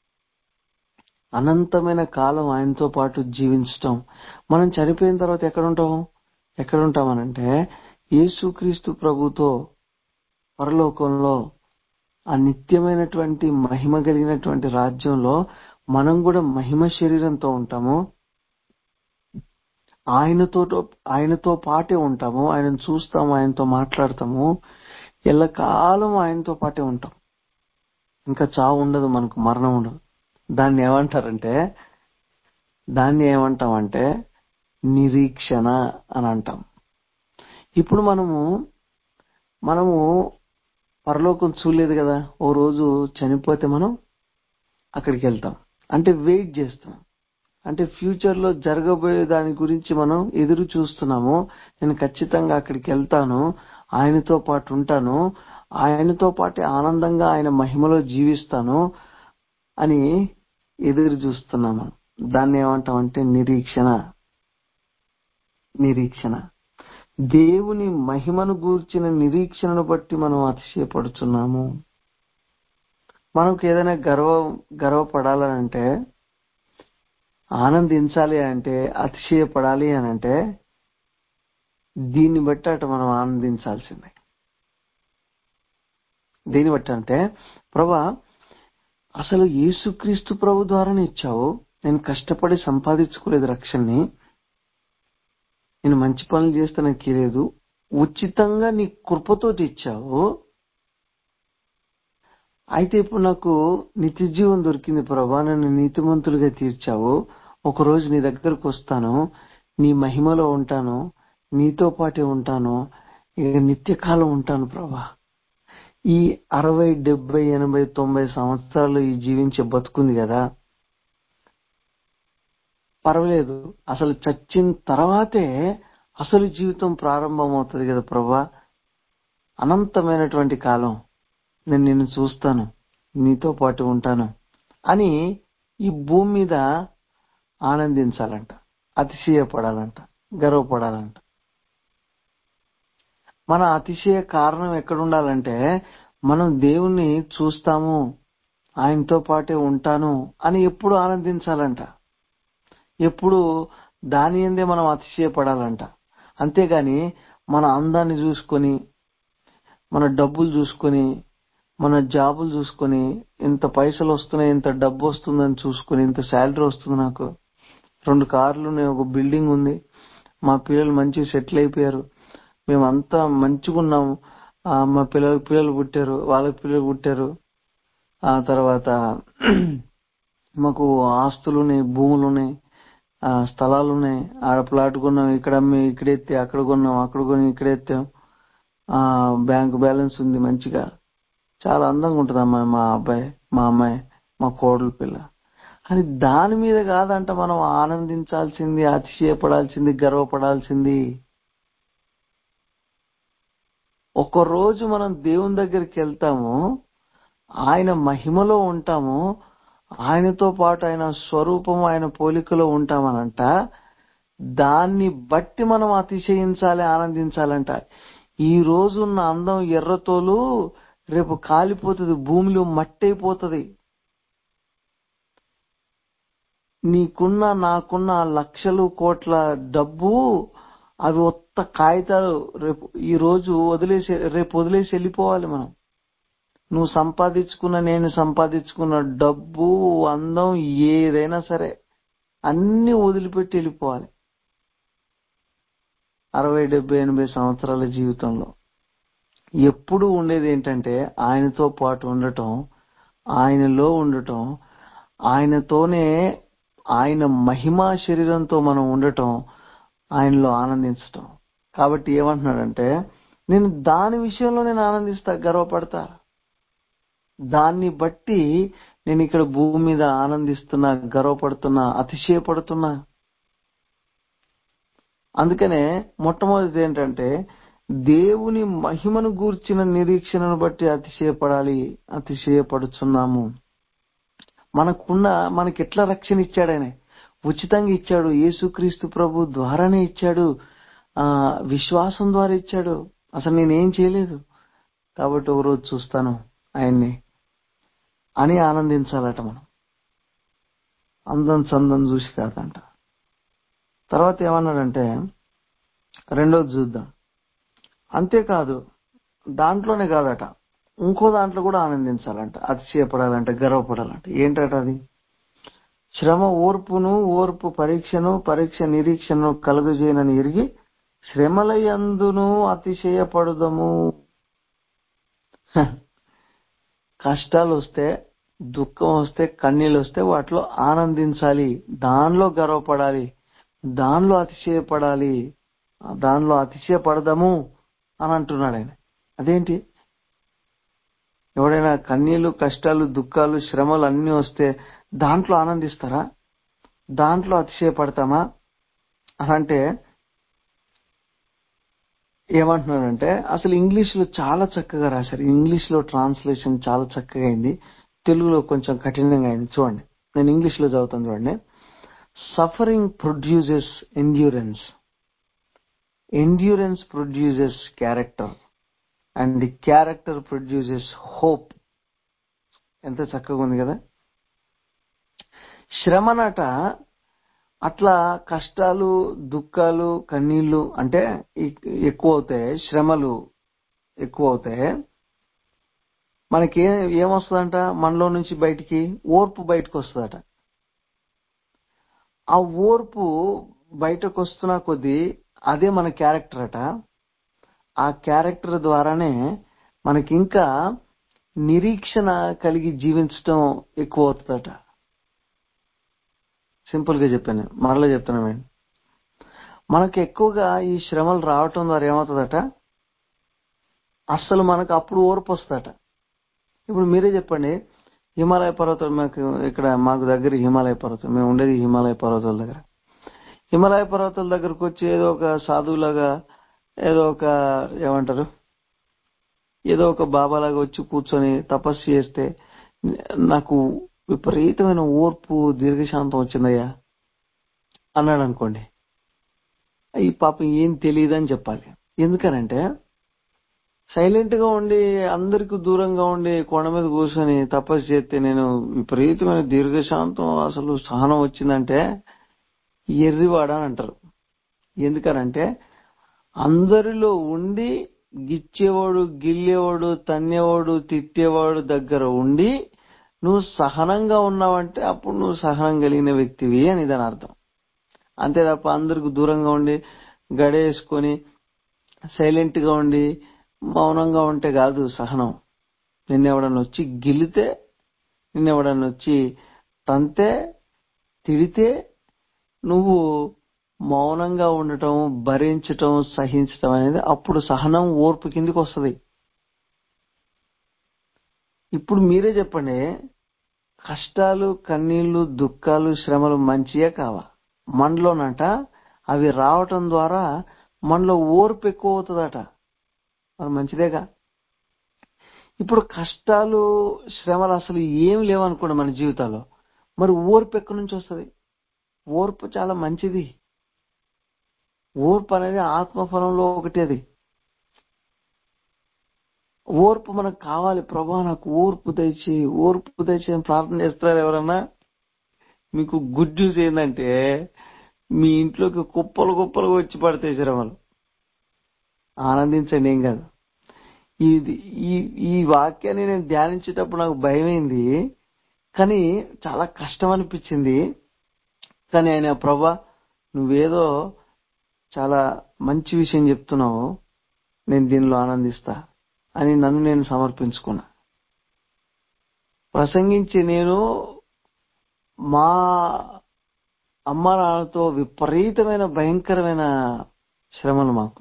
అనంతమైన కాలం ఆయనతో పాటు జీవించటం మనం చనిపోయిన తర్వాత ఎక్కడ ఉంటాం ఎక్కడ ఉంటామనంటే యేసుక్రీస్తు ప్రభుతో పరలోకంలో ఆ నిత్యమైనటువంటి మహిమ కలిగినటువంటి రాజ్యంలో మనం కూడా మహిమ శరీరంతో ఉంటాము ఆయనతో ఆయనతో పాటే ఉంటాము ఆయనను చూస్తాము ఆయనతో మాట్లాడతాము ఎల్లకాలం ఆయనతో పాటే ఉంటాం ఇంకా చావు ఉండదు మనకు మరణం ఉండదు దాన్ని ఏమంటారంటే దాన్ని ఏమంటామంటే నిరీక్షణ అని అంటాం ఇప్పుడు మనము మనము పరలోకం చూడలేదు కదా ఓ రోజు చనిపోతే మనం అక్కడికి వెళ్తాం అంటే వెయిట్ చేస్తాం అంటే ఫ్యూచర్ లో జరగబోయే దాని గురించి మనం ఎదురు చూస్తున్నాము నేను ఖచ్చితంగా అక్కడికి వెళ్తాను ఆయనతో పాటు ఉంటాను ఆయనతో పాటు ఆనందంగా ఆయన మహిమలో జీవిస్తాను అని ఎదురు చూస్తున్నాము దాన్ని ఏమంటామంటే నిరీక్షణ నిరీక్షణ దేవుని మహిమను గూర్చిన నిరీక్షణను బట్టి మనం అతిశయపడుతున్నాము మనకు ఏదైనా గర్వ గర్వపడాలనంటే ఆనందించాలి అంటే అతిశయపడాలి అని అంటే దీన్ని బట్టి అటు మనం ఆనందించాల్సిందే దేని బట్టి అంటే ప్రభా అసలు యేసుక్రీస్తు ప్రభు ద్వారానే ఇచ్చావు నేను కష్టపడి సంపాదించుకోలేదు రక్షణని నేను మంచి పనులు చేస్తే నాకు లేదు ఉచితంగా నీ కృపతో ఇచ్చావు అయితే ఇప్పుడు నాకు నిత్య జీవం దొరికింది ప్రభా నన్ను నీతిమంతులుగా తీర్చావు ఒక రోజు నీ దగ్గరకు వస్తాను నీ మహిమలో ఉంటాను నీతో పాటే ఉంటాను ఇక నిత్యకాలం ఉంటాను ప్రభా ఈ అరవై డెబ్బై ఎనభై తొంభై సంవత్సరాలు ఈ జీవించే బతుకుంది కదా పర్వాలేదు అసలు చచ్చిన తర్వాతే అసలు జీవితం ప్రారంభమవుతుంది కదా ప్రభా అనంతమైనటువంటి కాలం నేను నిన్ను చూస్తాను నీతో పాటు ఉంటాను అని ఈ భూమి మీద ఆనందించాలంట అతిశయపడాలంట గర్వపడాలంట మన అతిశయ కారణం ఎక్కడ ఉండాలంటే మనం దేవుణ్ణి చూస్తాము ఆయనతో పాటే ఉంటాను అని ఎప్పుడు ఆనందించాలంట ఎప్పుడు దాని ఎందే మనం అతిశయపడాలంట అంతేగాని మన అందాన్ని చూసుకొని మన డబ్బులు చూసుకొని మన జాబులు చూసుకొని ఇంత పైసలు వస్తున్నాయి ఇంత డబ్బు వస్తుందని చూసుకొని ఇంత శాలరీ వస్తుంది నాకు రెండు కార్లు ఉన్నాయి ఒక బిల్డింగ్ ఉంది మా పిల్లలు మంచిగా సెటిల్ అయిపోయారు మేమంతా మంచిగా ఉన్నాము ఆ, మా పిల్లలకు పిల్లలు పుట్టారు వాళ్ళకి పిల్లలు పుట్టారు ఆ తర్వాత మాకు ఆస్తులు ఉన్నాయి భూములు ఉన్నాయి ఆ, స్థలాలు ఉన్నాయి ఆడ ప్లాట్ కొన్నాం ఇక్కడ అమ్మి ఇక్కడ ఎత్తే అక్కడ కొన్నాం అక్కడ కొని ఇక్కడ ఎత్తాం ఆ బ్యాంక్ బ్యాలెన్స్ ఉంది మంచిగా చాలా అందంగా ఉంటుంది అమ్మాయి మా అబ్బాయి మా అమ్మాయి మా కోడలు పిల్ల కానీ దాని మీద కాదంట మనం ఆనందించాల్సింది అతిశయపడాల్సింది గర్వపడాల్సింది ఒక రోజు మనం దేవుని దగ్గరికి వెళ్తాము ఆయన మహిమలో ఉంటాము ఆయనతో పాటు ఆయన స్వరూపం ఆయన పోలికలో ఉంటామనంట దాన్ని బట్టి మనం అతిశయించాలి ఆనందించాలంట ఈ రోజు ఉన్న అందం ఎర్రతోలు రేపు కాలిపోతుంది భూమిలో మట్టి అయిపోతుంది నీకున్న నాకున్న లక్షలు కోట్ల డబ్బు అవి ఒత్త కాగితాలు రేపు ఈ రోజు వదిలేసి రేపు వదిలేసి వెళ్ళిపోవాలి మనం నువ్వు సంపాదించుకున్న నేను సంపాదించుకున్న డబ్బు అందం ఏదైనా సరే అన్ని వదిలిపెట్టి వెళ్ళిపోవాలి అరవై డెబ్బై ఎనభై సంవత్సరాల జీవితంలో ఎప్పుడు ఉండేది ఏంటంటే ఆయనతో పాటు ఉండటం ఆయనలో ఉండటం ఆయనతోనే ఆయన మహిమా శరీరంతో మనం ఉండటం ఆయనలో ఆనందించటం కాబట్టి ఏమంటున్నాడంటే నేను దాని విషయంలో నేను ఆనందిస్తా గర్వపడతా దాన్ని బట్టి నేను ఇక్కడ భూమి మీద ఆనందిస్తున్నా గర్వపడుతున్నా అతిశయపడుతున్నా అందుకనే మొట్టమొదటిది ఏంటంటే దేవుని మహిమను గూర్చిన నిరీక్షణను బట్టి అతిశయపడాలి అతిశయపడుచున్నాము మనకున్న మనకి ఎట్లా రక్షణ ఇచ్చాడు ఆయన ఉచితంగా ఇచ్చాడు యేసుక్రీస్తు ప్రభు ద్వారానే ఇచ్చాడు ఆ విశ్వాసం ద్వారా ఇచ్చాడు అసలు నేనేం చేయలేదు కాబట్టి ఒక రోజు చూస్తాను ఆయన్ని అని ఆనందించాలట మనం అందం చందం చూసి కాదంట తర్వాత ఏమన్నాడంటే రెండోది చూద్దాం అంతేకాదు దాంట్లోనే కాదట ఇంకో దాంట్లో కూడా ఆనందించాలంట అతిశయపడాలంట గర్వపడాలంట ఏంటట అది శ్రమ ఓర్పును ఓర్పు పరీక్షను పరీక్ష నిరీక్షను కలుగజేయనని ఎరిగి శ్రమల యందును అతిశయపడుదము హ. కష్టాలు వస్తే దుఃఖం వస్తే కన్నీళ్ళు వస్తే వాటిలో ఆనందించాలి దానిలో గర్వపడాలి దానిలో అతిశయపడాలి దానిలో అతిశయపడదాము అని అంటున్నాడు ఆయన అదేంటి ఎవడైనా కన్నీళ్లు కష్టాలు దుఃఖాలు శ్రమలు అన్ని వస్తే దాంట్లో ఆనందిస్తారా దాంట్లో అతిశయపడతామా అని అంటే ఏమంటున్నాడంటే అసలు ఇంగ్లీష్ లో చాలా చక్కగా రాశారు ఇంగ్లీష్ లో ట్రాన్స్లేషన్ చాలా చక్కగా అయింది తెలుగులో కొంచెం కఠినంగా అయింది చూడండి నేను ఇంగ్లీష్ లో చదువుతాను చూడండి suffering produces endurance endurance produces character and the character produces hope ఎంత చక్కగా ఉంది కదా శ్రమనట అట్లా కష్టాలు దుఃఖాలు కన్నీళ్లు అంటే ఎ- ఎక్కువ అవుతాయి శ్రమలు ఎక్కువ అవుతాయి మనకి ఏ ఏమొస్తుందంట మనలో నుంచి బయటికి ఓర్పు బయటకు వస్తుందట ఆ ఓర్పు బయటకు వస్తున్న కొద్దీ అదే మన క్యారెక్టర్ అట ఆ క్యారెక్టర్ ద్వారానే మనకి ఇంకా నిరీక్షణ కలిగి జీవించడం ఎక్కువ అవుతుందట సింపుల్ గా చెప్పాను మరలా చెప్తున్నామండి మనకు ఎక్కువగా ఈ శ్రమలు రావటం ద్వారా ఏమవుతుందట అస్సలు మనకు అప్పుడు ఓర్పు వస్తుందట ఇప్పుడు మీరే చెప్పండి హిమాలయ పర్వతం మాకు ఇక్కడ మాకు దగ్గర హిమాలయ పర్వతం మేము ఉండేది హిమాలయ పర్వతాల దగ్గర హిమాలయ పర్వతాల దగ్గరకు వచ్చి ఏదో ఒక సాధువులాగా ఏదో ఒక ఏమంటారు ఏదో ఒక బాబాలాగా వచ్చి కూర్చొని తపస్సు చేస్తే నాకు విపరీతమైన ఓర్పు దీర్ఘశాంతం వచ్చిందయ్యా అన్నాడు అనుకోండి ఈ పాపం ఏం తెలియదని చెప్పాలి ఎందుకనంటే సైలెంట్ గా ఉండి అందరికి దూరంగా ఉండి కొండ మీద కూర్చొని తపస్సు చేస్తే నేను విపరీతమైన దీర్ఘశాంతం అసలు సహనం వచ్చిందంటే ఎర్రివాడ అని అంటారు ఎందుకనంటే అందరిలో ఉండి గిచ్చేవాడు గిల్లేవాడు తన్నేవాడు తిట్టేవాడు దగ్గర ఉండి నువ్వు సహనంగా ఉన్నావంటే అప్పుడు నువ్వు సహనం కలిగిన వ్యక్తివి అని దాని అర్థం అంతే తప్ప అందరికి దూరంగా ఉండి గడేసుకొని సైలెంట్ గా ఉండి మౌనంగా ఉంటే కాదు సహనం నిన్నెవడన్నా వచ్చి గిల్లితే నిన్నెవడన్నా వచ్చి తంతే తిడితే నువ్వు మౌనంగా ఉండటం భరించటం సహించటం అనేది అప్పుడు సహనం ఓర్పు కిందికి వస్తుంది ఇప్పుడు మీరే చెప్పండి కష్టాలు కన్నీళ్లు దుఃఖాలు శ్రమలు మంచియే కావా మనలోనట అవి రావటం ద్వారా మనలో ఓర్పు ఎక్కువ అవుతుందట మరి మంచిదేగా ఇప్పుడు కష్టాలు శ్రమలు అసలు ఏం లేవనుకోండి మన జీవితాల్లో మరి ఓర్పు ఎక్కడి నుంచి వస్తుంది ఓర్పు చాలా మంచిది ఓర్పు అనేది ఆత్మఫలంలో ఒకటి అది ఓర్పు మనకు కావాలి ప్రభా నాకు ఓర్పు దయచి ఓర్పు దయచి అని ప్రార్థన చేస్తారు ఎవరన్నా మీకు గుడ్ న్యూస్ ఏంటంటే మీ ఇంట్లోకి కుప్పలు కుప్పలుగా వచ్చి పడతాయి శ్రమలు ఆనందించండి ఏం కాదు ఇది ఈ ఈ వాక్యాన్ని నేను ధ్యానించేటప్పుడు నాకు భయమైంది కానీ చాలా కష్టం అనిపించింది కానీ ఆయన ప్రభా నువ్వేదో చాలా మంచి విషయం చెప్తున్నావు నేను దీనిలో ఆనందిస్తా అని నన్ను నేను సమర్పించుకున్నా ప్రసంగించి నేను మా అమ్మ నాన్నతో విపరీతమైన భయంకరమైన శ్రమలు మాకు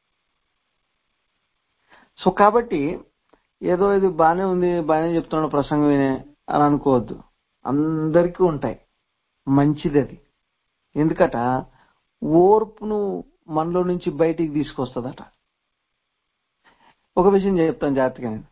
సో కాబట్టి ఏదో ఇది బానే ఉంది బానే చెప్తున్నాడు ప్రసంగం వినే అని అనుకోవద్దు అందరికీ ఉంటాయి మంచిది అది ఎందుకట ఓర్పును మనలో నుంచి బయటికి తీసుకొస్తుందట ఒక విషయం చెప్తాను జాగ్రత్తగా నేను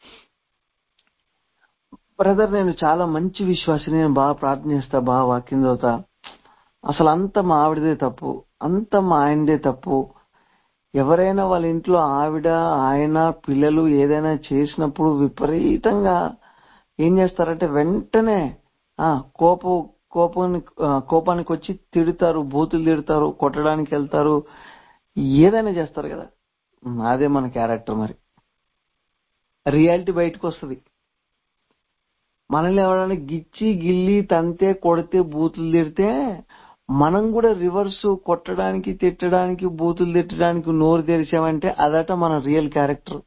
బ్రదర్ నేను చాలా మంచి విశ్వాసిని నేను బాగా ప్రార్థన చేస్తా బాగా వాక్యం చదువుతా అసలు అంత మా ఆవిడదే తప్పు అంత మా ఆయనదే తప్పు ఎవరైనా వాళ్ళ ఇంట్లో ఆవిడ ఆయన పిల్లలు ఏదైనా చేసినప్పుడు విపరీతంగా ఏం చేస్తారంటే వెంటనే ఆ కోపం కోపానికి ఆ, కోపానికి వచ్చి తిడతారు బూతులు తిడతారు కొట్టడానికి వెళ్తారు ఏదైనా చేస్తారు కదా ఉమ్, అదే మన క్యారెక్టర్ మరి రియాలిటీ బయటకు వస్తుంది మనల్ని ఎవరైనా గిచ్చి గిల్లి తంతే కొడితే బూతులు తిడితే మనం కూడా రివర్స్ కొట్టడానికి తిట్టడానికి బూతులు తిట్టడానికి నోరు తెరిచామంటే అదట మన రియల్ క్యారెక్టర్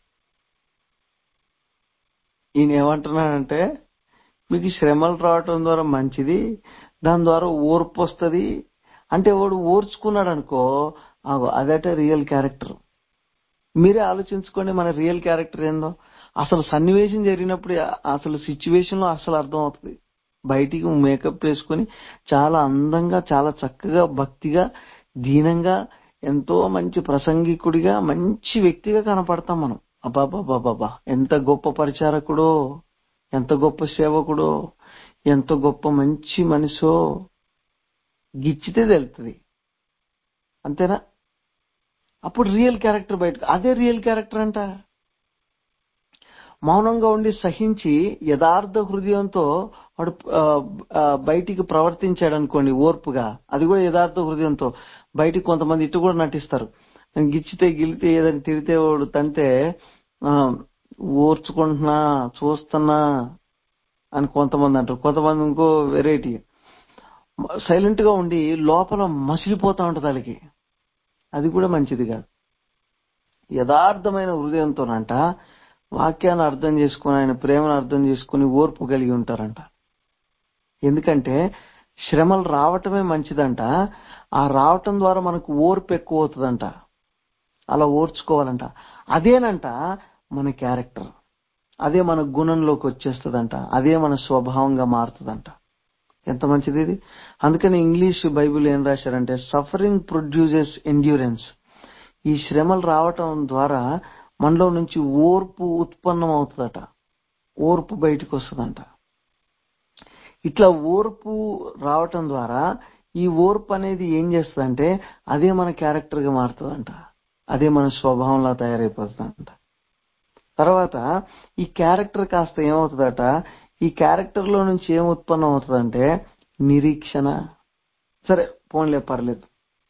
ఈయన ఏమంటున్నాడంటే మీకు శ్రమలు రావటం ద్వారా మంచిది దాని ద్వారా ఓర్పు వస్తుంది అంటే వాడు ఓర్చుకున్నాడు అనుకో ఆగో అదట రియల్ క్యారెక్టర్ మీరే ఆలోచించుకోండి మన రియల్ క్యారెక్టర్ ఏందో అసలు సన్నివేశం జరిగినప్పుడు అసలు సిచ్యువేషన్ లో అసలు అర్థం అవుతుంది బయటికి మేకప్ వేసుకొని చాలా అందంగా చాలా చక్కగా భక్తిగా దీనంగా ఎంతో మంచి ప్రసంగికుడిగా మంచి వ్యక్తిగా కనపడతాం మనం అబ్బాబాబాబా ఎంత గొప్ప పరిచారకుడో ఎంత గొప్ప సేవకుడో ఎంత గొప్ప మంచి మనిషో గిచ్చితే తెలుస్తుంది అంతేనా అప్పుడు రియల్ క్యారెక్టర్ బయటకు అదే రియల్ క్యారెక్టర్ అంట మౌనంగా ఉండి సహించి యథార్థ హృదయంతో వాడు ఆ, ఆ, బయటికి ప్రవర్తించాడు అనుకోండి ఓర్పుగా అది కూడా యథార్థ హృదయంతో బయటికి కొంతమంది ఇటు కూడా నటిస్తారు గిచ్చితే గిలితే ఏదైనా తిరితే వాడు తంతే ఆ, ఓర్చుకుంటున్నా చూస్తున్నా అని కొంతమంది అంటారు కొంతమంది ఇంకో వెరైటీ సైలెంట్ గా ఉండి లోపల మసిలిపోతా ఉంటది వాళ్ళకి అది కూడా మంచిది కాదు యథార్థమైన హృదయంతోనంట వాక్యాన్ని అర్థం చేసుకుని ఆయన ప్రేమను అర్థం చేసుకుని ఓర్పు కలిగి ఉంటారంట ఎందుకంటే శ్రమలు రావటమే మంచిదంట ఆ రావటం ద్వారా మనకు ఓర్పు ఎక్కువ అవుతుందంట అలా ఓర్చుకోవాలంట అదేనంట మన క్యారెక్టర్ అదే మన గుణంలోకి వచ్చేస్తుందంట అదే మన స్వభావంగా మారుతుందంట ఎంత మంచిది ఇది అందుకని ఇంగ్లీష్ బైబిల్ ఏం రాశారంటే సఫరింగ్ ప్రొడ్యూసెస్ ఎండ్యూరెన్స్ ఈ శ్రమలు రావటం ద్వారా మనలో నుంచి ఓర్పు ఉత్పన్నం అవుతుందట ఓర్పు బయటకు వస్తుందంట ఇట్లా ఓర్పు రావటం ద్వారా ఈ ఓర్పు అనేది ఏం చేస్తుందంటే అదే మన క్యారెక్టర్ గా మారుతుందంట అదే మన స్వభావంలా తయారైపోతుందంట తర్వాత ఈ క్యారెక్టర్ కాస్త ఏమవుతుందట ఈ క్యారెక్టర్ లో నుంచి ఏం ఉత్పన్నం అవుతుందంటే నిరీక్షణ సరే పోన్లే పర్లేదు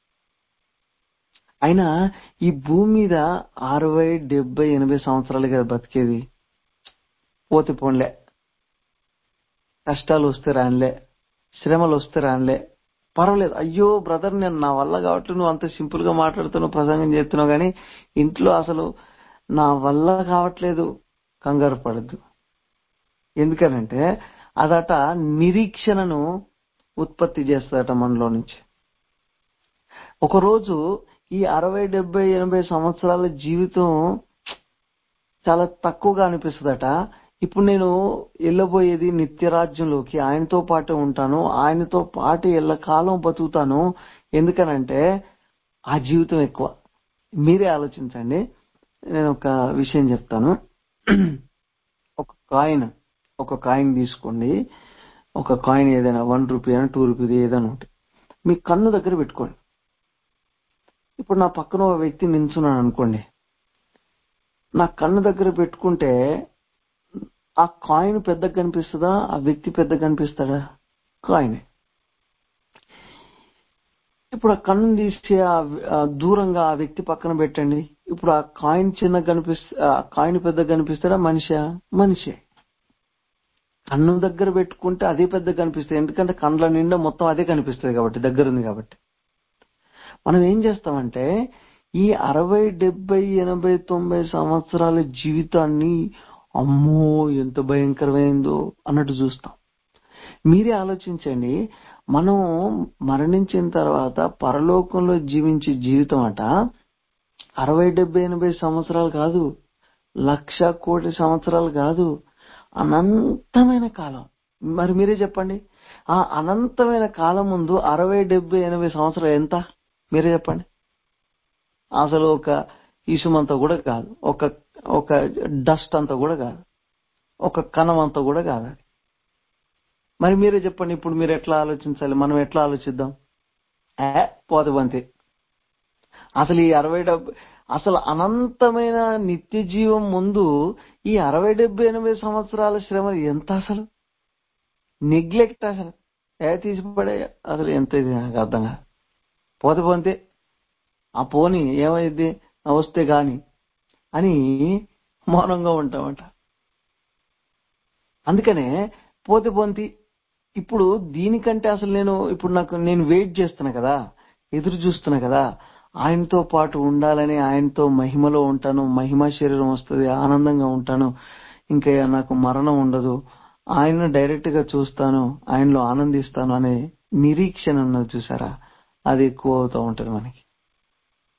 అయినా ఈ భూమి మీద అరవై డెబ్బై ఎనభై సంవత్సరాలు కదా బతికేది పోతే పోన్లే కష్టాలు వస్తే రానిలే శ్రమలు వస్తే రానిలే పర్వాలేదు అయ్యో బ్రదర్ నేను నా వల్ల కాబట్టి నువ్వు అంత సింపుల్ గా మాట్లాడుతున్నావు ప్రసంగం చేస్తున్నావు కానీ ఇంట్లో అసలు నా వల్ల కావట్లేదు కంగారు పడద్దు ఎందుకనంటే అదట నిరీక్షణను ఉత్పత్తి చేస్తుందట మనలో నుంచి ఒకరోజు ఈ అరవై డెబ్బై ఎనభై సంవత్సరాల జీవితం చాలా తక్కువగా అనిపిస్తుందట ఇప్పుడు నేను వెళ్ళబోయేది నిత్యరాజ్యంలోకి ఆయనతో పాటు ఉంటాను ఆయనతో పాటు ఎల్లకాలం బతుకుతాను ఎందుకనంటే ఆ జీవితం ఎక్కువ మీరే ఆలోచించండి నేను ఒక విషయం చెప్తాను ఒక కాయిన్ ఒక కాయిన్ తీసుకోండి ఒక కాయిన్ ఏదైనా వన్ రూపీ అయినా టూ రూపీ ఏదైనా ఉంటుంది మీ కన్ను దగ్గర పెట్టుకోండి ఇప్పుడు నా పక్కన ఒక వ్యక్తి నించున్నాను అనుకోండి నా కన్ను దగ్గర పెట్టుకుంటే ఆ కాయిన్ పెద్దగా కనిపిస్తుందా ఆ వ్యక్తి పెద్దగా కనిపిస్తాడా కాయినే ఇప్పుడు ఆ కన్ను తీసి ఆ- ఆ దూరంగా ఆ వ్యక్తి పక్కన పెట్టండి ఇప్పుడు ఆ కాయిన్ చిన్న కనిపిస్తా ఆ కాయిన్ పెద్ద కనిపిస్తాడా మనిషా మనిషే కన్ను దగ్గర పెట్టుకుంటే అదే పెద్ద కనిపిస్తుంది ఎందుకంటే కళ్ళ నిండా మొత్తం అదే కనిపిస్తుంది కాబట్టి దగ్గర ఉంది కాబట్టి మనం ఏం చేస్తామంటే ఈ అరవై డెబ్బై ఎనభై తొంభై సంవత్సరాల జీవితాన్ని అమ్మో ఎంత భయంకరమైందో అన్నట్టు చూస్తాం మీరే ఆలోచించండి మనం మరణించిన తర్వాత పరలోకంలో జీవించే జీవితం అట అరవై డెబ్బై ఎనభై సంవత్సరాలు కాదు లక్ష కోటి సంవత్సరాలు కాదు అనంతమైన కాలం మరి మీరే చెప్పండి ఆ అనంతమైన కాలం ముందు అరవై డెబ్బై ఎనభై సంవత్సరాలు ఎంత మీరే చెప్పండి అసలు ఒక ఇసుమంతా కూడా కాదు ఒక ఒక డస్ట్ అంతా కూడా కాదు ఒక కణం అంతా కూడా కాదు అది మరి మీరే చెప్పండి ఇప్పుడు మీరు ఎట్లా ఆలోచించాలి మనం ఎట్లా ఆలోచిద్దాం ఏ పోతే బంతి అసలు ఈ అరవై డెబ్బై అసలు అనంతమైన నిత్య జీవం ముందు ఈ అరవై డెబ్బై ఎనభై సంవత్సరాల శ్రమ ఎంత అసలు నెగ్లెక్ట్ అసలు ఏ తీసిపడే అసలు ఎంత ఇది నాకు అర్థం కాదు పోతే పోతే ఆ పోని ఏమైంది వస్తే గాని అని మౌనంగా ఉంటామంట అందుకనే పోతే పోంతి ఇప్పుడు దీనికంటే అసలు నేను ఇప్పుడు నాకు నేను వెయిట్ చేస్తున్నా కదా ఎదురు చూస్తున్నా కదా ఆయనతో పాటు ఉండాలని ఆయనతో మహిమలో ఉంటాను మహిమ శరీరం వస్తుంది ఆనందంగా ఉంటాను ఇంకా నాకు మరణం ఉండదు ఆయనను డైరెక్ట్ గా చూస్తాను ఆయనలో ఆనందిస్తాను అనే నిరీక్షణ ఉన్నది చూసారా అది ఎక్కువ అవుతూ ఉంటది మనకి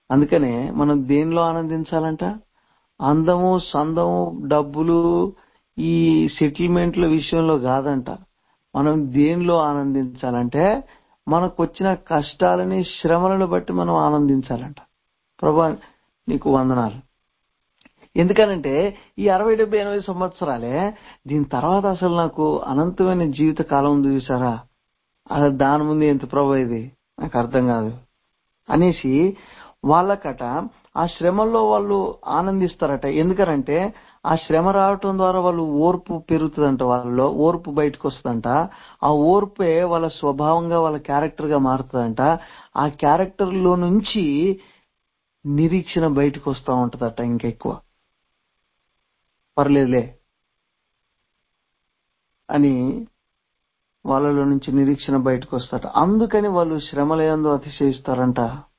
అందుకనే మనం దేనిలో ఆనందించాలంట అందము సందము డబ్బులు ఈ సెటిల్మెంట్ల విషయంలో కాదంట మనం దేనిలో ఆనందించాలంటే మనకు వచ్చిన కష్టాలని శ్రమలను బట్టి మనం ఆనందించాలంట ప్రభా నీకు వందనాలు ఎందుకనంటే ఈ అరవై డెబ్బై ఎనభై సంవత్సరాలే దీని తర్వాత అసలు నాకు అనంతమైన జీవిత కాలం ఉంది చూసారా అసలు దాని ముందు ఎంత ప్రభు ఇది నాకు అర్థం కాదు అనేసి వాళ్ళకట ఆ శ్రమల్లో వాళ్ళు ఆనందిస్తారట ఎందుకనంటే ఆ శ్రమ రావటం ద్వారా వాళ్ళు ఓర్పు పెరుగుతుందంట వాళ్ళలో ఓర్పు బయటకు వస్తుందంట ఆ ఓర్పే వాళ్ళ స్వభావంగా వాళ్ళ క్యారెక్టర్ గా మారుతుందంట ఆ క్యారెక్టర్ లో నుంచి నిరీక్షణ బయటకు వస్తూ ఉంటదట ఇంకెక్కువ పర్లేదులే అని వాళ్ళలో నుంచి నిరీక్షణ బయటకు వస్తారట అందుకని వాళ్ళు శ్రమల యందు అతిశయిస్తారంట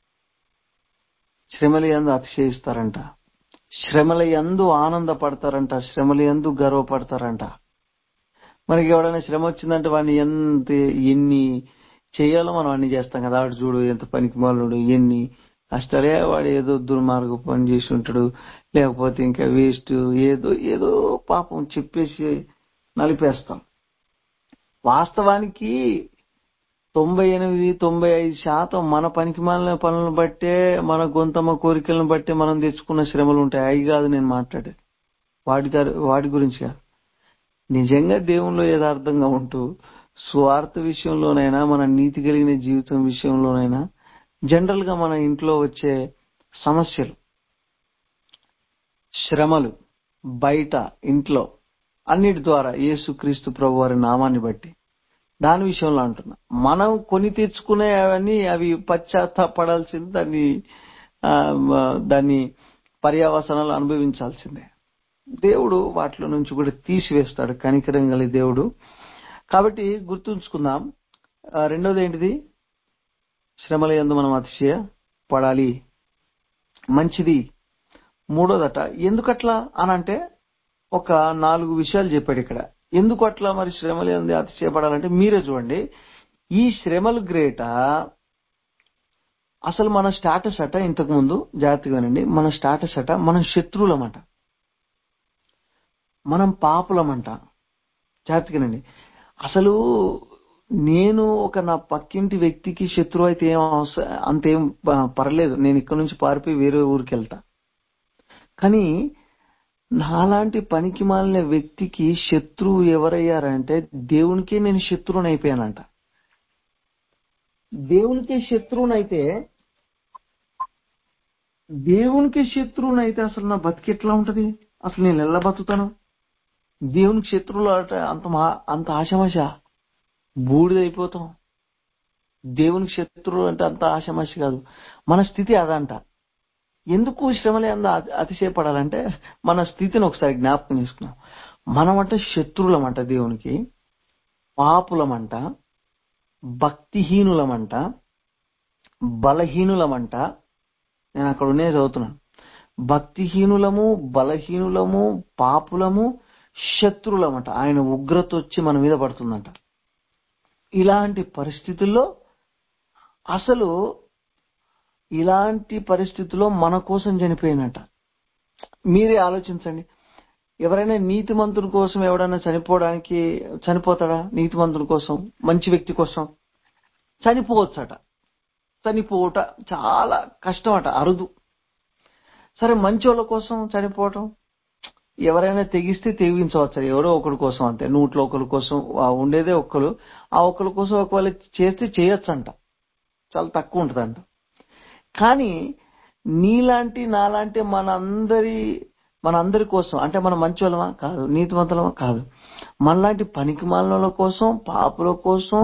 శ్రమల యందు అతిశయిస్తారంట శ్రమల యందు ఆనందపడతారంట శ్రమల యందు గర్వపడతారంట మనకి ఎవడైనా శ్రమ వచ్చిందంటే వాడిని ఎంత ఎన్ని చేయాలో మనం అన్ని చేస్తాం కదా వాడు చూడు ఎంత పనికి మాలుడు ఎన్ని కష్టాలే వాడు ఏదో దుర్మార్గ పని చేసి ఉంటాడు లేకపోతే ఇంకా వేస్ట్ ఏదో ఏదో పాపం చెప్పేసి నలిపేస్తాం వాస్తవానికి తొంభై ఎనిమిది తొంభై ఐదు శాతం మన పనికి మాలిన పనులను బట్టే మన గొంతమ్మ కోరికలను బట్టే మనం తెచ్చుకున్న శ్రమలు ఉంటాయి అవి కాదు నేను మాట్లాడేది వాటి గారి- వాటి గురించి కాదు నిజంగా దేవునిలో యథార్థంగా ఉంటూ స్వార్థ విషయంలోనైనా మన నీతి కలిగిన జీవితం విషయంలోనైనా జనరల్ గా మన ఇంట్లో వచ్చే సమస్యలు శ్రమలు బయట ఇంట్లో అన్నిటి ద్వారా యేసుక్రీస్తు ప్రభు వారి నామాన్ని బట్టి దాని విషయంలో అంటున్నా మనం కొని తెచ్చుకునే అవన్నీ అవి పశ్చాత్తాపడాల్సింది దాన్ని ఆ, మ- దాన్ని పర్యావసనాలు అనుభవించాల్సిందే దేవుడు వాటిలో నుంచి కూడా తీసివేస్తాడు కనికరం గల దేవుడు కాబట్టి గుర్తుంచుకుందాం ఆ, రెండోది ఏంటిది శ్రమల యందు మనం అతిశయ పడాలి మంచిది మూడోదట ఎందుకట్లా అని అంటే ఒక నాలుగు విషయాలు చెప్పాడు ఇక్కడ ఎందుకు అట్లా మరి శ్రమలు ఏంది అతిశయపడాలంటే మీరే చూడండి ఈ శ్రమలు గ్రేట అసలు మన స్టాటస్ అట ఇంతకు ముందు జాగ్రత్తగా వినండి మన స్టాటస్ అట మనం శత్రువులమట మనం పాపులమంట జాగ్రత్తగానండి అసలు నేను ఒక నా పక్కింటి వ్యక్తికి శత్రువు అయితే ఏం అవసరం అంతేం ప- పర్లేదు నేను ఇక్కడ నుంచి పారిపోయి వేరే ఊరికి వెళ్తా కానీ నాలాంటి పనికి మాలిన వ్యక్తికి శత్రువు ఎవరయ్యారంటే దేవునికే నేను శత్రువుని అయిపోయానంట దేవునికే శత్రువునైతే దేవునికి శత్రువునైతే అసలు నా బతికి ఎట్లా ఉంటది అసలు నేను ఎలా బతుకుతాను దేవునికి శత్రువులు అట అంత మా- అంత ఆశమాష బూడిదైపోతాం దేవునికి శత్రువులు అంటే అంత ఆశమాష కాదు మన స్థితి అదంట ఎందుకు శ్రమలే అంద అతిశయపడాలంటే మన స్థితిని ఒకసారి జ్ఞాపకం చేసుకున్నాం మనమంట శత్రువులమంట దేవునికి పాపులమంట భక్తిహీనులమంట బలహీనులమంట నేను అక్కడ ఉన్నే చదువుతున్నాను భక్తిహీనులము బలహీనులము పాపులము శత్రులమంట ఆయన ఉగ్రత వచ్చి మన మీద పడుతుందంట ఇలాంటి పరిస్థితుల్లో అసలు ఇలాంటి పరిస్థితుల్లో మన కోసం చనిపోయినట మీరే ఆలోచించండి ఎవరైనా నీతిమంతుని కోసం ఎవడైనా చనిపోవడానికి చనిపోతాడా నీతిమంతుని కోసం మంచి వ్యక్తి కోసం చనిపోవచ్చట చనిపోవట చాలా కష్టం అట అరుదు సరే మంచి వాళ్ళ కోసం చనిపోవటం ఎవరైనా తెగిస్తే తెగించవచ్చు ఎవరో ఒకరి కోసం అంతే నూట్లో ఒకరి కోసం ఆ ఉండేదే ఒక్కరు ఆ ఒక్కరి కోసం ఒకవేళ చేస్తే చేయొచ్చంట చాలా తక్కువ ఉంటుందంట కానీ నీలాంటి నాలాంటి మనందరి మనందరి కోసం అంటే మన మంచోళ్ళమా కాదు నీతివంతులమా కాదు మనలాంటి పనికి మాలిన కోసం పాపుల కోసం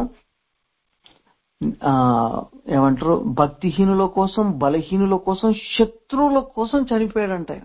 ఆ ఏమంటారు భక్తిహీనుల కోసం బలహీనుల కోసం శత్రువుల కోసం చనిపోయాడంట ఆయన.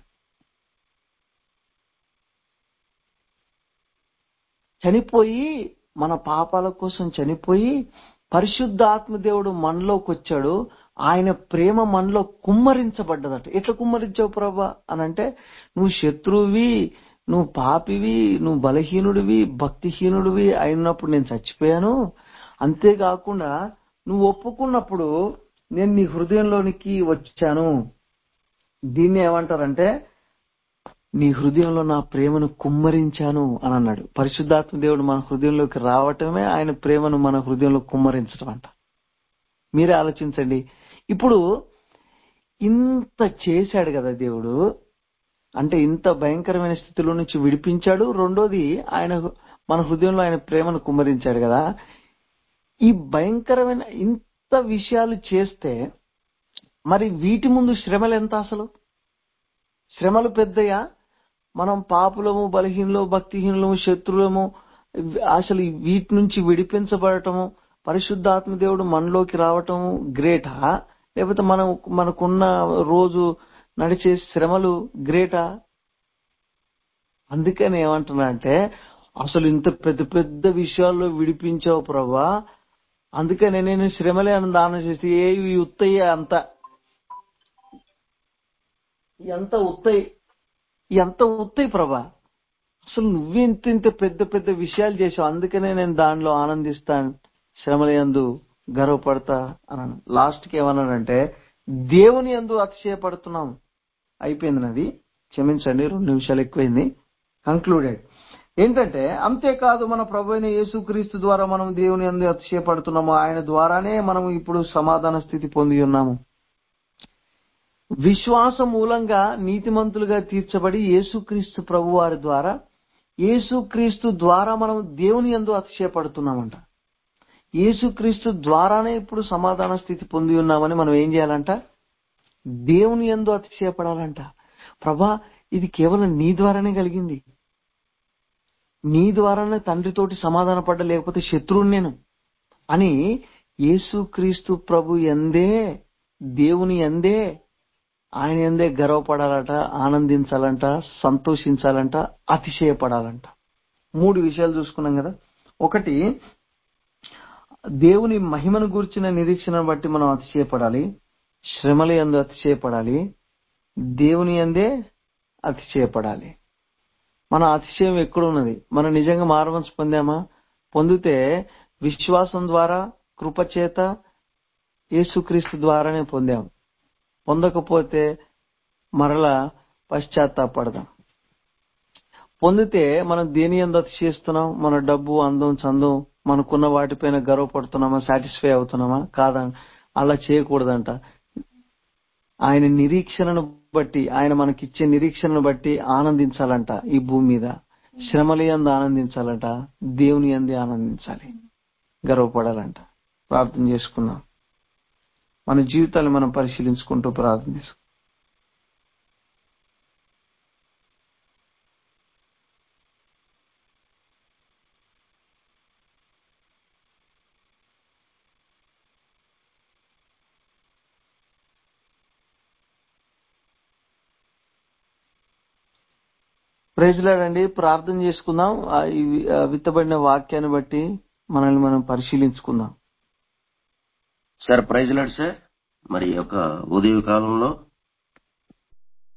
చనిపోయి మన పాపాల కోసం చనిపోయి పరిశుద్ధ ఆత్మదేవుడు మనలోకి వచ్చాడు ఆయన ప్రేమ మనలో కుమ్మరించబడ్డదట ఎట్లా కుమ్మరించావు ప్రభా అని అంటే నువ్వు శత్రువువి నువ్వు పాపివి నువ్వు బలహీనుడివి భక్తిహీనుడివి అయినప్పుడు నేను చచ్చిపోయాను అంతేకాకుండా నువ్వు ఒప్పుకున్నప్పుడు నేను నీ హృదయంలోనికి వచ్చాను దీన్ని ఏమంటారంటే నీ హృదయంలో నా ప్రేమను కుమ్మరించాను అని అన్నాడు పరిశుద్ధాత్మ దేవుడు మన హృదయంలోకి రావటమే ఆయన ప్రేమను మన హృదయంలో కుమ్మరించడం అంట మీరే ఆలోచించండి ఇప్పుడు ఇంత చేశాడు కదా దేవుడు అంటే ఇంత భయంకరమైన స్థితిలో నుంచి విడిపించాడు రెండోది ఆయన మన హృదయంలో ఆయన ప్రేమను కుమ్మరించాడు కదా ఈ భయంకరమైన ఇంత విషయాలు చేస్తే మరి వీటి ముందు శ్రమలు ఎంత అసలు శ్రమలు పెద్దయా మనం పాపులము బలహీనము భక్తిహీనులము శత్రులము అసలు వీటి నుంచి విడిపించబడటము పరిశుద్ధాత్మ దేవుడు మనలోకి రావటము గ్రేటా లేకపోతే మనం మనకున్న రోజు నడిచే శ్రమలు గ్రేటా అందుకని ఏమంటున్నా అంటే అసలు ఇంత పెద్ద పెద్ద విషయాల్లో విడిపించావు ప్రభా అందుకనే నేను శ్రమలే అని దానం చేసి ఏ ఉత్తయ్య అంత ఎంత ఉత్తయ్ ఎంత ఉత్తయ్ ప్రభా అసలు నువ్వెంత ఇంత పెద్ద పెద్ద విషయాలు చేసావు అందుకనే నేను దానిలో ఆనందిస్తాను శ్రమల యందు గర్వపడతా అన్నాను లాస్ట్ కి ఏమన్నాడంటే దేవుని యందు అతిశయపడుతున్నాం అయిపోయింది నాది క్షమించండి రెండు నిమిషాలు ఎక్కువైంది కంక్లూడెడ్ ఏంటంటే అంతేకాదు మన ప్రభు అయిన యేసుక్రీస్తు ద్వారా మనం దేవుని అందు అతిశయపడుతున్నాము ఆయన ద్వారానే మనం ఇప్పుడు సమాధాన స్థితి పొంది ఉన్నాము విశ్వాస మూలంగా నీతిమంతులుగా తీర్చబడి యేసుక్రీస్తు ప్రభు వారి ద్వారా యేసుక్రీస్తు ద్వారా మనం దేవుని యందు అతిశయపడుతున్నామంట యేసుక్రీస్తు ద్వారానే ఇప్పుడు సమాధాన స్థితి పొంది ఉన్నామని మనం ఏం చేయాలంట దేవుని యందు అతిశయపడాలంట ప్రభా ఇది కేవలం నీ ద్వారానే కలిగింది నీ ద్వారానే తండ్రితోటి సమాధాన పడ్డ లేకపోతే శత్రువుని నేను అని యేసుక్రీస్తు ప్రభు ఎందే దేవుని ఎందే ఆయన ఎందే గర్వపడాలట ఆనందించాలంట సంతోషించాలంట అతిశయపడాలంట మూడు విషయాలు చూసుకున్నాం కదా ఒకటి దేవుని మహిమను గూర్చిన నిరీక్షణను బట్టి మనం అతిశయపడాలి శ్రమల ఎందు అతిశయపడాలి దేవుని ఎందే అతిశయపడాలి మన అతిశయం ఎక్కడున్నది మనం నిజంగా మారవలసి పొందామా పొందితే విశ్వాసం ద్వారా కృపచేత యేసుక్రీస్తు ద్వారానే పొందాం పొందకపోతే మరలా పశ్చాత్తాపడదాం పొందితే మనం దేని ఎందు అతిశయిస్తున్నాం మన డబ్బు అందం చందం మనకున్న వాటిపైన గర్వపడుతున్నామా సాటిస్ఫై అవుతున్నామా కాదా అలా చేయకూడదంట ఆయన నిరీక్షణను బట్టి ఆయన మనకిచ్చే నిరీక్షణను బట్టి ఆనందించాలంట ఈ భూమి మీద శ్రమల ఎందు ఆనందించాలంట దేవుని ఎందు ఆనందించాలి గర్వపడాలంట ప్రార్థన చేసుకుందాం మన జీవితాన్ని మనం పరిశీలించుకుంటూ ప్రార్థన చేసుకుందాం ప్రేజలాడండి ప్రార్థన చేసుకుందాం ఆ ఈ ఆ విత్తబడిన వాక్యాన్ని బట్టి మనల్ని మనం పరిశీలించుకుందాం సార్ ప్రైజ్ లాడ్ సార్ మరి ఈ యొక్క ఉదయ కాలంలో